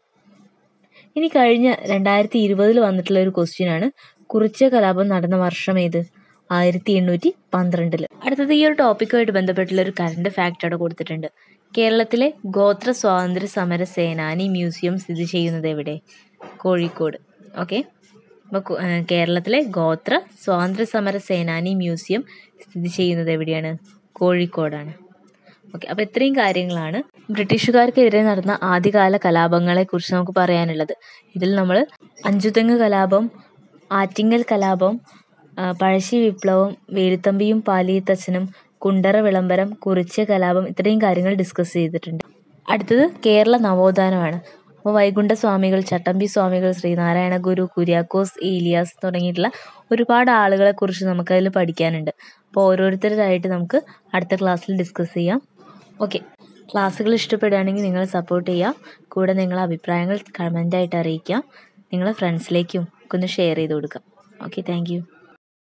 ഇനി കഴിഞ്ഞ രണ്ടായിരത്തി ഇരുപതിൽ വന്നിട്ടുള്ള ഒരു ക്വസ്റ്റ്യൻ ആണ് കുറിച്യ കലാപം നടന്ന വർഷം ഏത് ആയിരത്തി എണ്ണൂറ്റി പന്ത്രണ്ടിൽ അടുത്തത് ഈ ഒരു ടോപ്പിക്കുമായിട്ട് ബന്ധപ്പെട്ടുള്ള ഒരു കറണ്ട് ഫാക്റ്റ് അവിടെ കൊടുത്തിട്ടുണ്ട് കേരളത്തിലെ ഗോത്ര സ്വാതന്ത്ര്യ സമര സേനാനി മ്യൂസിയം സ്ഥിതി ചെയ്യുന്നത് എവിടെ കോഴിക്കോട് ഓക്കെ അപ്പോൾ കേരളത്തിലെ ഗോത്ര സ്വാതന്ത്ര്യ സമര സേനാനി മ്യൂസിയം സ്ഥിതി ചെയ്യുന്നത് എവിടെയാണ് കോഴിക്കോടാണ് ഓക്കെ അപ്പോൾ ഇത്രയും കാര്യങ്ങളാണ് ബ്രിട്ടീഷുകാർക്കെതിരെ നടന്ന ആദ്യകാല കലാപങ്ങളെക്കുറിച്ച് നമുക്ക് പറയാനുള്ളത് ഇതിൽ നമ്മൾ അഞ്ചുതെങ്ങ് കലാപം ആറ്റിങ്ങൽ കലാപം പഴശ്ശി വിപ്ലവം വേലുത്തമ്പിയും പാലിയത്തച്ഛനും കുണ്ടറ വിളംബരം കുറിച്യ കലാപം ഇത്രയും കാര്യങ്ങൾ ഡിസ്കസ് ചെയ്തിട്ടുണ്ട് അടുത്തത് കേരള നവോത്ഥാനമാണ് അപ്പോൾ വൈകുണ്ഠ സ്വാമികൾ ചട്ടമ്പി സ്വാമികൾ ശ്രീനാരായണ ഗുരു കുര്യാക്കോസ് ഏലിയാസ് തുടങ്ങിയിട്ടുള്ള ഒരുപാട് ആളുകളെക്കുറിച്ച് നമുക്കതിൽ പഠിക്കാനുണ്ട് അപ്പോൾ ഓരോരുത്തരായിട്ട് നമുക്ക് അടുത്ത ക്ലാസ്സിൽ ഡിസ്കസ് ചെയ്യാം ഓക്കെ ക്ലാസ്സുകൾ ഇഷ്ടപ്പെടുകയാണെങ്കിൽ നിങ്ങൾ സപ്പോർട്ട് ചെയ്യുക കൂടെ നിങ്ങളെ അഭിപ്രായങ്ങൾ കമൻ്റായിട്ട് അറിയിക്കുക നിങ്ങളെ ഫ്രണ്ട്സിലേക്കും ഒക്കെ ഒന്ന് ഷെയർ ചെയ്ത് കൊടുക്കുക ഓക്കെ താങ്ക്